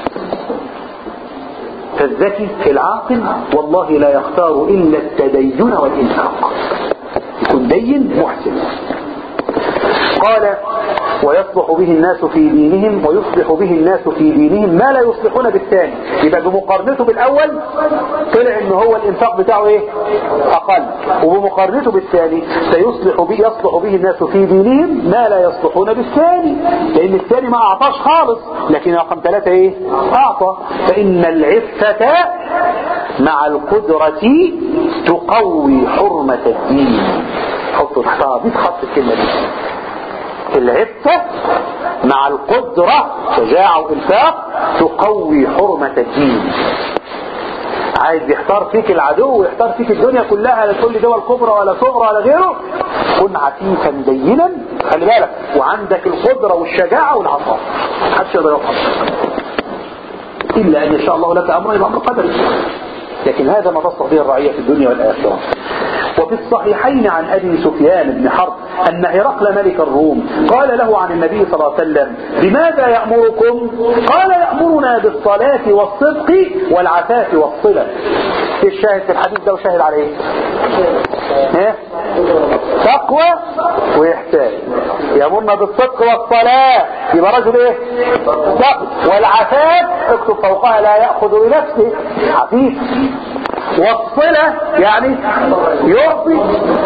فالذكي العاقل والله لا يختار إلا التدين والإنفاق يكون دين محسن قال ويصلح به الناس في دينهم ويصلح به الناس في دينهم ما لا يصلحون بالثاني يبقى بمقارنته بالاول طلع ان هو الانفاق بتاعه ايه اقل وبمقارنته بالثاني سيصلح به يصلح به الناس في دينهم ما لا يصلحون بالثاني لان الثاني ما اعطاش خالص لكن رقم ثلاثة ايه اعطى فان العفة مع القدرة تقوي حرمة الدين حطوا تحتها دي خط الكلمة دي العفة مع القدرة شجاعة وإنفاق تقوي حرمة الدين عايز يختار فيك العدو ويختار فيك الدنيا كلها لا تقول لي دول كبرى ولا صغرى ولا غيره كن عفيفا دينا خلي بالك وعندك القدرة والشجاعة والعطاء محدش يقدر يوقف إلا أن يشاء الله لك أمر يبقى أمر قدري لكن هذا ما تصلح به الرعية في الدنيا والآخرة وفي الصحيحين عن أبي سفيان بن حرب أن هرقل ملك الروم قال له عن النبي صلى الله عليه وسلم بماذا يأمركم قال يأمرنا بالصلاة والصدق والعفاف والصلة ايه الشاهد في الحديث ده وشاهد عليه ايه تقوى وإحسان يأمرنا بالصدق والصلاة يبقى رجل ايه تقوى والعفاف اكتب فوقها لا يأخذ لنفسه عفيف والصلة يعني يعطي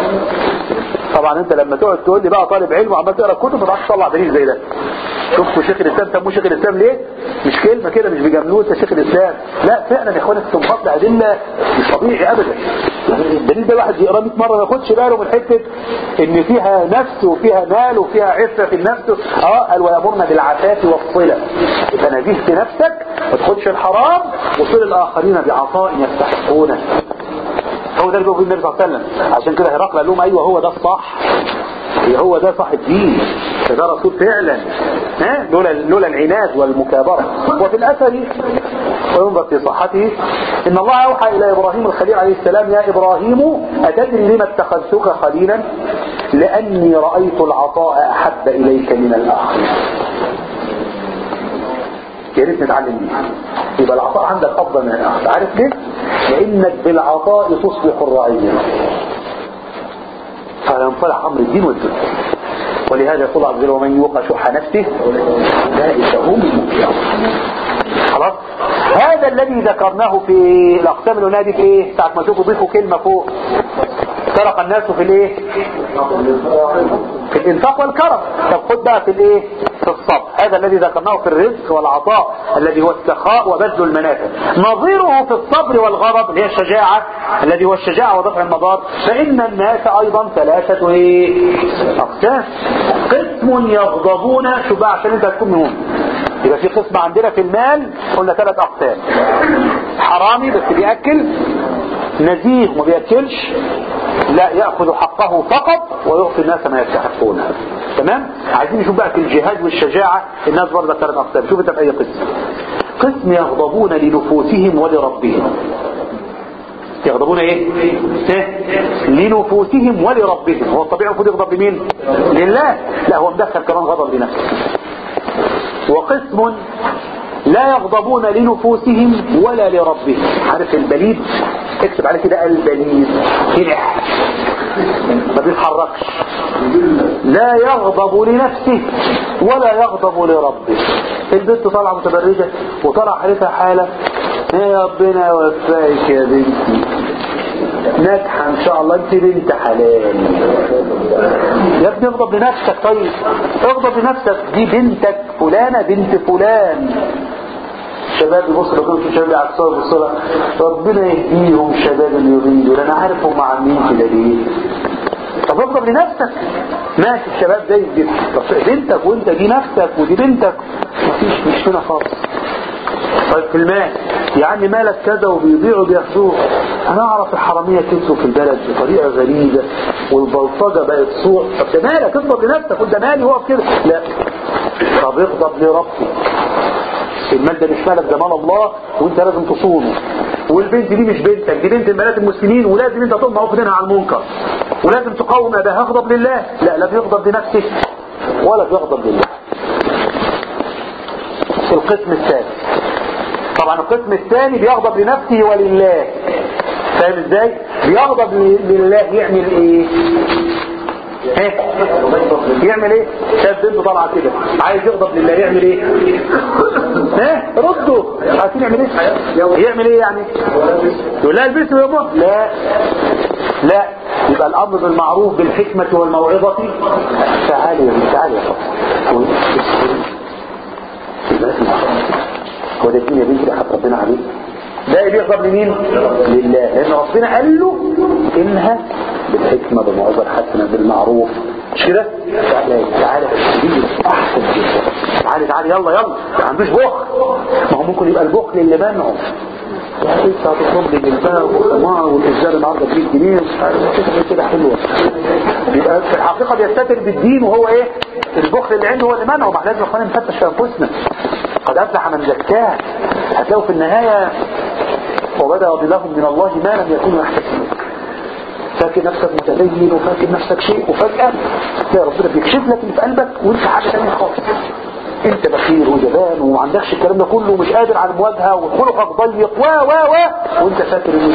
طبعا انت لما تقعد تقول لي بقى طالب علم وعمال تقرا كتب ما تعرفش تطلع دليل زي ده شفتوا شيخ الاسلام سموه شيخ الاسلام ليه مش كلمه كده مش بيجاملوه انت شيخ الاسلام لا فعلا يا اخواني استنباط ادله مش طبيعي ابدا الدليل ده الواحد يقراه 100 مره ما ياخدش باله من حته ان فيها نفس وفيها مال وفيها عفه في النفس اه قال ويامرنا بالعفاف والصله يبقى نزهت نفسك ما تاخدش الحرام وصل الاخرين بعطاء يستحقونه هو ده اللي بيقول النبي صلى الله عليه وسلم عشان كده هرقل قال لهم ايوه هو ده الصح هو ده صح الدين ده رسول فعلا ها لولا لولا العناد والمكابره وفي الاثر وينظر في صحته ان الله اوحى الى ابراهيم الخليل عليه السلام يا ابراهيم اتدري لما اتخذتك خليلا لاني رايت العطاء احب اليك من الاخر يا ريت نتعلم دي يبقى العطاء عندك افضل من الاخر عارف ليه لانك بالعطاء تصبح الرعيه فينطلع امر الدين والدنيا ولهذا يقول عز وجل ومن يوق شح نفسه اولئك هم المفلحون خلاص هذا الذي ذكرناه في الاقسام الانادي في ايه ساعه ما تشوفوا ضيفوا كلمه فوق سرق الناس في الايه في الانفاق والكرم طب خد بقى في الايه في الصبر هذا الذي ذكرناه في الرزق والعطاء الذي هو السخاء وبذل المنافع نظيره في الصبر والغضب اللي هي الشجاعة الذي هو الشجاعة ودفع المضار فإن الناس أيضا ثلاثة ايه أقسام قسم يغضبون شو بقى عشان انت تكون منهم يبقى في قسم عندنا في المال قلنا ثلاث أقسام حرامي بس بيأكل نزيه وما بيأكلش لا يأخذ حقه فقط ويعطي الناس ما يستحقونه تمام عايزين نشوف بقى في الجهاد والشجاعة الناس برضه ثلاث أقسام شوف انت في أي قسم قسم يغضبون لنفوسهم ولربهم يغضبون ايه, إيه؟ لنفوسهم ولربهم هو الطبيعي المفروض يغضب لمين لله لا هو مدخل كمان غضب لنفسه وقسم لا يغضبون لنفوسهم ولا لربهم عارف البليد اكتب عليه كده البليد كنح ما بيتحركش لا يغضب لنفسه ولا يغضب لربه البنت طالعه متبرجه وطلع حالتها حاله يا ربنا يوفقك يا بنتي ناجحه ان شاء الله انت بنت حلال يا ابني اغضب لنفسك طيب اغضب لنفسك دي بنتك فلانه بنت فلان شباب يبص لو كنت شباب عكسوها بالصلاة ربنا يهديهم شباب اليومين دول انا عارف هم عاملين كده ليه طب اغضب لنفسك ماشي الشباب زي دي طب بنتك وانت دي نفسك ودي بنتك مفيش مش هنا خالص طيب في المال يا عم مالك كذا وبيضيعوا بياخدوه انا اعرف الحرامية كتروا في البلد بطريقة غريبة والبلطجة بقت سوء طب ده مالك اغضب لنفسك قول ده مالي هو كده لا طب اغضب لربك المال ده مش مالك ده مال الله وانت لازم تصونه والبنت دي مش بنتك دي بنت بنات المسلمين ولازم انت تقوم موقف منها على المنكر ولازم تقاوم اباها اغضب لله لا لا بيغضب لنفسه ولا بيغضب لله القسم الثاني طبعا القسم الثاني بيغضب لنفسه ولله فاهم ازاي بيغضب لله يعمل ايه ايه يعمل ايه شاف بنته طالعه كده عايز يغضب لله يعمل ايه ايه رده عارفين يعمل ايه يعمل ايه يعني يقول لها البس يا ابو لا لا يبقى الامر بالمعروف بالحكمه والموعظه تعالي يا بنت تعالي يا فاطمه هو ده الدين يا بنتي حق ربنا عليه ده اللي يغضب لمين لله لان ربنا قال له انها بالحكمة بالموعظة الحسنة بالمعروف مش كده تعالى تعالى احسن جدا تعالى تعالى يلا يلا ما عندوش بخل ما هو ممكن يبقى البخل اللي منعه يا انت هتطلب لي الباء والقمار والازاله النهارده ب 100 جنيه مش عارف كده كده حلوه يبقى في الحقيقه بيستتر بالدين وهو ايه البخل اللي عنده هو اللي منعه ما احنا لازم اخواني نفتش في انفسنا قد افلح من زكاه هتلاقوا في النهايه وبدا لهم من الله ما لم يكونوا يحتسبون فاكر نفسك متدين وفاكر نفسك شيء وفجأة تلاقي ربنا بيكشف لك اللي في قلبك وانت حاجة تانية خالص انت بخيل وجبان وما عندكش الكلام ده كله ومش قادر على المواجهة وخلقك ضيق و و و وانت فاكر انه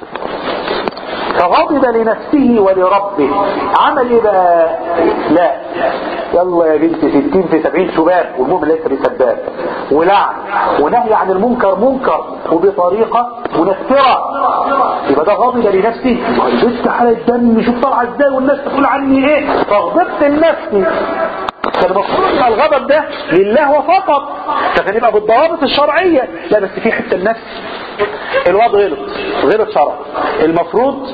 فغضب لنفسه ولربه عمل ايه بقى لا يلا يا بنتي ستين في سبعين شباب والمؤمن ليس بسباب ولعن ونهي عن المنكر منكر وبطريقة منفرة يبقى ده غاضب لنفسه ما البنت حالة دم شوف طالعة ازاي والناس تقول عني ايه فغضبت لنفسي كان المفروض ان الغضب ده لله وفقط فكان يبقى بالضوابط الشرعية لا بس في حتة النفس الواد غلط غلط شرع المفروض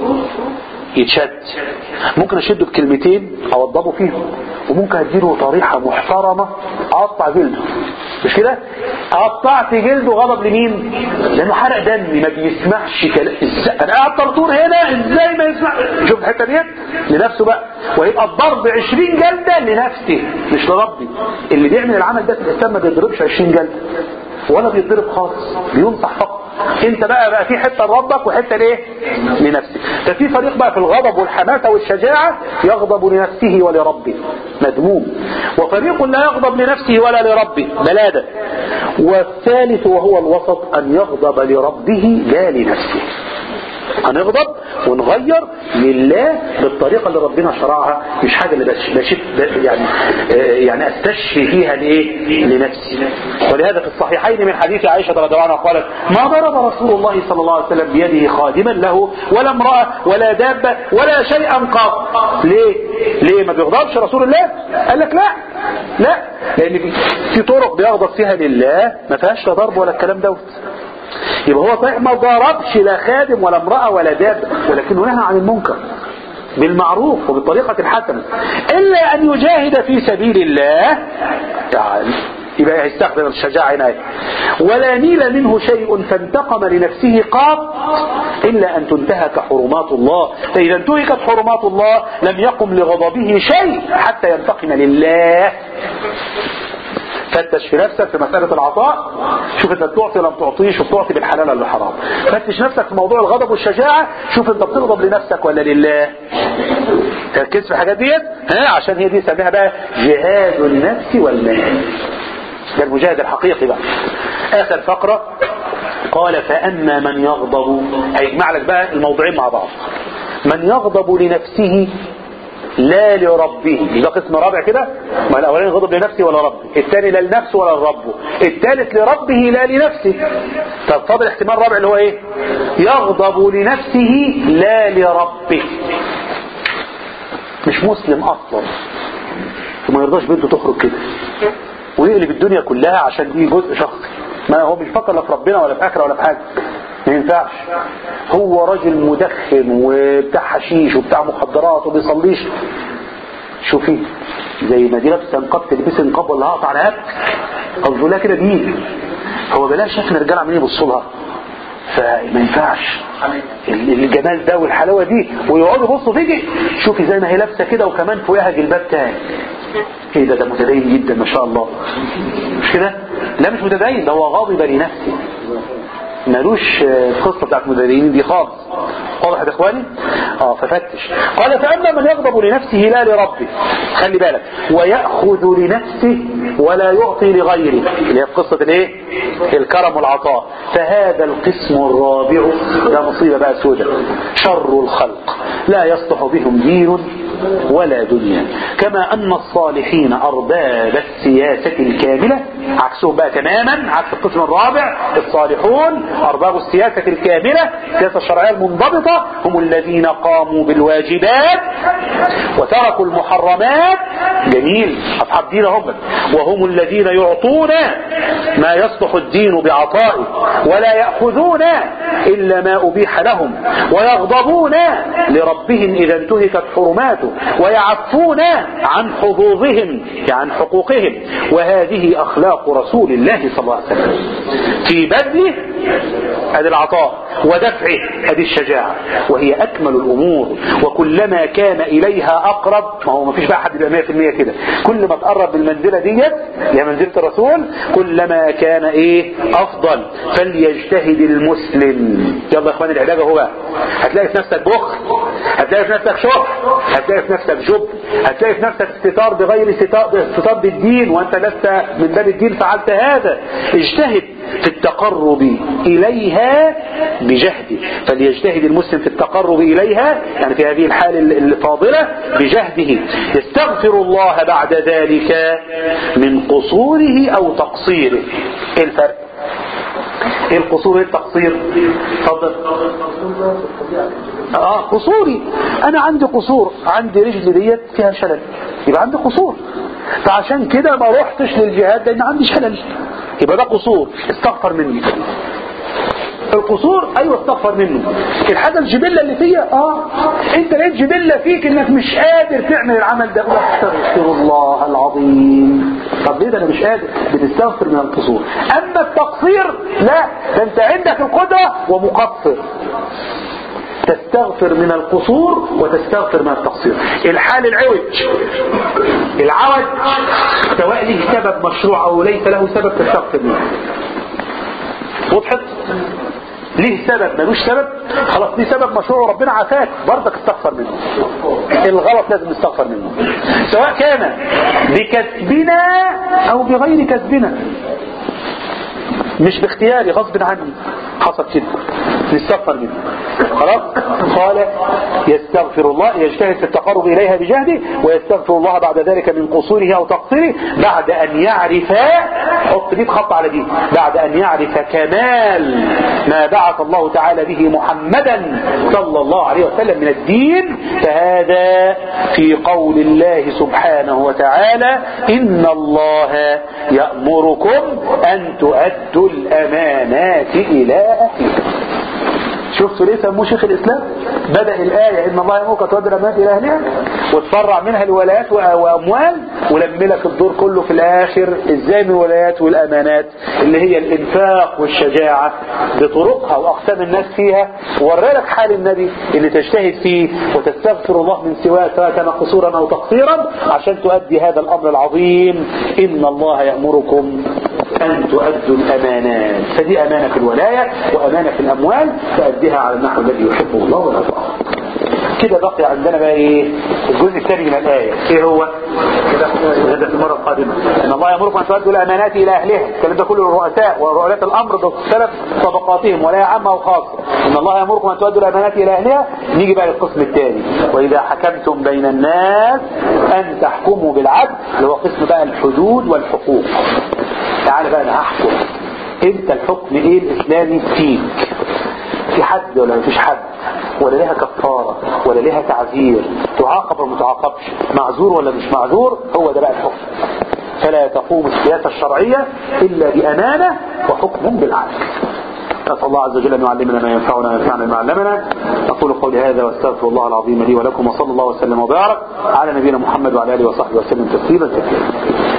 يتشد ممكن اشده بكلمتين اوضبه فيهم وممكن اديله طريحة محترمة اقطع جلده مش كده قطعت جلده غضب لمين لانه حرق دمي ما بيسمعش كلام ازاي انا قاعد طرطور هنا ازاي ما يسمع شوف الحته ديت لنفسه بقى ويبقى الضرب 20 جلده لنفسه مش لربي اللي بيعمل العمل ده في الاسلام ما بيضربش 20 جلده ولا بيضرب خالص بينصح فقط انت بقى بقى في حته لربك وحته لايه لنفسك ففي فريق بقى في الغضب والحماسه والشجاعه يغضب لنفسه ولربه مذموم وفريق لا يغضب لنفسه ولا لربه بلاده والثالث وهو الوسط ان يغضب لربه لا لنفسه هنغضب ونغير لله بالطريقة اللي ربنا شرعها مش حاجة اللي بش بشف يعني يعني استشفي فيها لايه لنفسي ولهذا في الصحيحين من حديث عائشة رضي الله عنها قالت ما ضرب رسول الله صلى الله عليه وسلم بيده خادما له ولا امرأة ولا دابة ولا شيئا قط ليه ليه ما بيغضبش رسول الله قال لك لا لا لان في, في طرق بيغضب فيها لله ما فيهاش لا ضرب ولا الكلام دوت يبقى هو صحيح ما ضربش لا خادم ولا امرأة ولا دابة ولكنه نهى عن المنكر بالمعروف وبالطريقة الحسنة إلا أن يجاهد في سبيل الله يعني يبقى يستخدم الشجاعة هنا ولا نيل منه شيء فانتقم لنفسه قط إلا أن تنتهك حرمات الله فإذا انتهكت حرمات الله لم يقم لغضبه شيء حتى ينتقم لله فتش في نفسك في مسألة العطاء شوف انت بتعطي لم تعطيش وبتعطي بالحلال ولا بالحرام فتش نفسك في موضوع الغضب والشجاعة شوف انت بتغضب لنفسك ولا لله تركز في الحاجات ديت ها عشان هي دي سميها بقى جهاد النفس والمال ده المجاهد الحقيقي بقى اخر فقرة قال فأما من يغضب هيجمع لك بقى الموضوعين مع بعض من يغضب لنفسه لا لربه يبقى قسم رابع كده ما الاولاني غضب لنفسه ولا ربه الثاني لا لنفسه ولا لربه الثالث لربه لا لنفسه طب فاضل احتمال رابع اللي هو ايه يغضب لنفسه لا لربه مش مسلم اصلا وما يرضاش بنته تخرج كده ويقلب الدنيا كلها عشان دي جزء شخصي ما هو مش فكر لا في ربنا ولا في اخره ولا في حاجه ما ينفعش هو راجل مدخن وبتاع حشيش وبتاع مخدرات وبيصليش شوفي زي ما دي لابسه نقاب تلبسي نقاب ولا هقطع على قصده لها كده دين هو بلاش شايف الرجال عمالين يبصوا لها فما ينفعش الجمال ده والحلاوه دي ويقعدوا يبصوا فيكي شوفي زي ما هي لابسه كده وكمان فوقها جلباب تاني ايه ده ده متدين جدا ما شاء الله مش كده لا مش متدين ده هو غاضب لنفسه ملوش القصة بتاعت المدربين دي خالص واضح يا اخواني اه ففتش قال فأما من يغضب لنفسه لا لربه خلي بالك ويأخذ لنفسه ولا يعطي لغيره اللي هي قصة الايه الكرم والعطاء فهذا القسم الرابع ده مصيبة بقى سودة شر الخلق لا يصلح بهم دين ولا دنيا كما أن الصالحين أرباب السياسة الكاملة عكسهم بقى تماما عكس القسم الرابع الصالحون أرباب السياسة الكاملة السياسة الشرعية المنضبطة هم الذين قاموا بالواجبات وتركوا المحرمات جميل أصحاب دين هم وهم الذين يعطون ما يصلح الدين بعطائه ولا يأخذون إلا ما أبيح لهم ويغضبون لربهم إذا انتهكت حرماته ويعفون عن حظوظهم عن حقوقهم وهذه أخلاق رسول الله صلى الله عليه وسلم في بذله هذا العطاء ودفعه هذه الشجاعة وهي أكمل الأمور وكلما كان إليها أقرب ما هو ما فيش بقى حد يبقى 100% كده كل ما تقرب بالمنزلة ديت هي منزلة الرسول كلما كان إيه أفضل فليجتهد المسلم يلا يا إخواني العلاج هو بقى هتلاقي في نفسك بخل هتلاقي في نفسك شح هتلاقي في نفسك جب هتلاقي في نفسك استتار بغير استتار, استتار بالدين وأنت لست من باب الدين فعلت هذا اجتهد في التقرب إليها بجهده فليجتهد المسلم في التقرب إليها يعني في هذه الحالة الفاضلة بجهده يستغفر الله بعد ذلك من قصوره أو تقصيره ايه الفرق ايه القصور ايه التقصير اتفضل اه قصوري انا عندي قصور عندي رجل ديت فيها شلل يبقى عندي قصور فعشان كده ما رحتش للجهاد لان عندي شلل يبقى ده قصور استغفر مني القصور ايوه استغفر منه الحاجه الجبله اللي فيا اه انت لقيت جبله فيك انك مش قادر تعمل العمل ده استغفر الله العظيم طب ليه ده انا مش قادر بتستغفر من القصور اما التقصير لا ده انت عندك القدره ومقصر تستغفر من القصور وتستغفر من التقصير الحال العوج العوج سواء له سبب مشروع او ليس له سبب تستغفر منه وضحت ليه سبب ملوش سبب خلاص ليه سبب مشروع ربنا عافاك برضك استغفر منه الغلط لازم نستغفر منه سواء كان بكسبنا او بغير كسبنا مش باختياري غصب عني حصل كده نستغفر منه خلاص قال يستغفر الله يجتهد في التقرب إليها بجهده ويستغفر الله بعد ذلك من قصوره أو تقصيره بعد أن يعرف حط دي خط على دي بعد أن يعرف كمال ما بعث الله تعالى به محمدا صلى الله عليه وسلم من الدين فهذا في قول الله سبحانه وتعالى إن الله يأمركم أن تؤدوا الأمانات إلى أهلها شفتوا ليه سموه شيخ الإسلام بدأ الآية إن الله يأمرك تودي الأمانات إلى أهلها وتفرع منها الولايات وأموال ولم لك الدور كله في الآخر إزاي من الولايات والأمانات اللي هي الإنفاق والشجاعة بطرقها وأقسام الناس فيها ورى لك حال النبي اللي تجتهد فيه وتستغفر الله من سواه سواء كان قصورا أو تقصيرا عشان تؤدي هذا الأمر العظيم إن الله يأمركم أن تؤدوا الأمانات فدي أمانة في الولاية وأمانة في الأموال تؤديها على النحو الذي يحبه الله ويرضاه كده بقي عندنا بقى ايه الجزء الثاني من الآية ايه هو هذا في المرة القادمة ان الله يأمركم ان تؤدوا الامانات الى اهلها الكلام ده كله للرؤساء ورؤساء الامر باختلاف طبقاتهم ولا عامة وخاصة ان الله يأمركم ان تؤدوا الامانات الى اهلها نيجي بقى للقسم الثاني واذا حكمتم بين الناس ان تحكموا بالعدل اللي هو قسم بقى الحدود والحقوق تعال بقى انا هحكم انت الحكم ايه الاسلامي فيك في حد ولا مفيش حد ولا لها كفارة ولا لها تعذير تعاقب ولا متعاقبش معذور ولا مش معذور هو ده بقى الحكم فلا تقوم السياسة الشرعية إلا بأمانة وحكم بالعدل نسأل الله عز وجل أن يعلمنا ما ينفعنا وينفعنا ما علمنا أقول قولي هذا واستغفر الله العظيم لي ولكم وصلى الله وسلم وبارك على نبينا محمد وعلى آله وصحبه وسلم تسليما كثيرا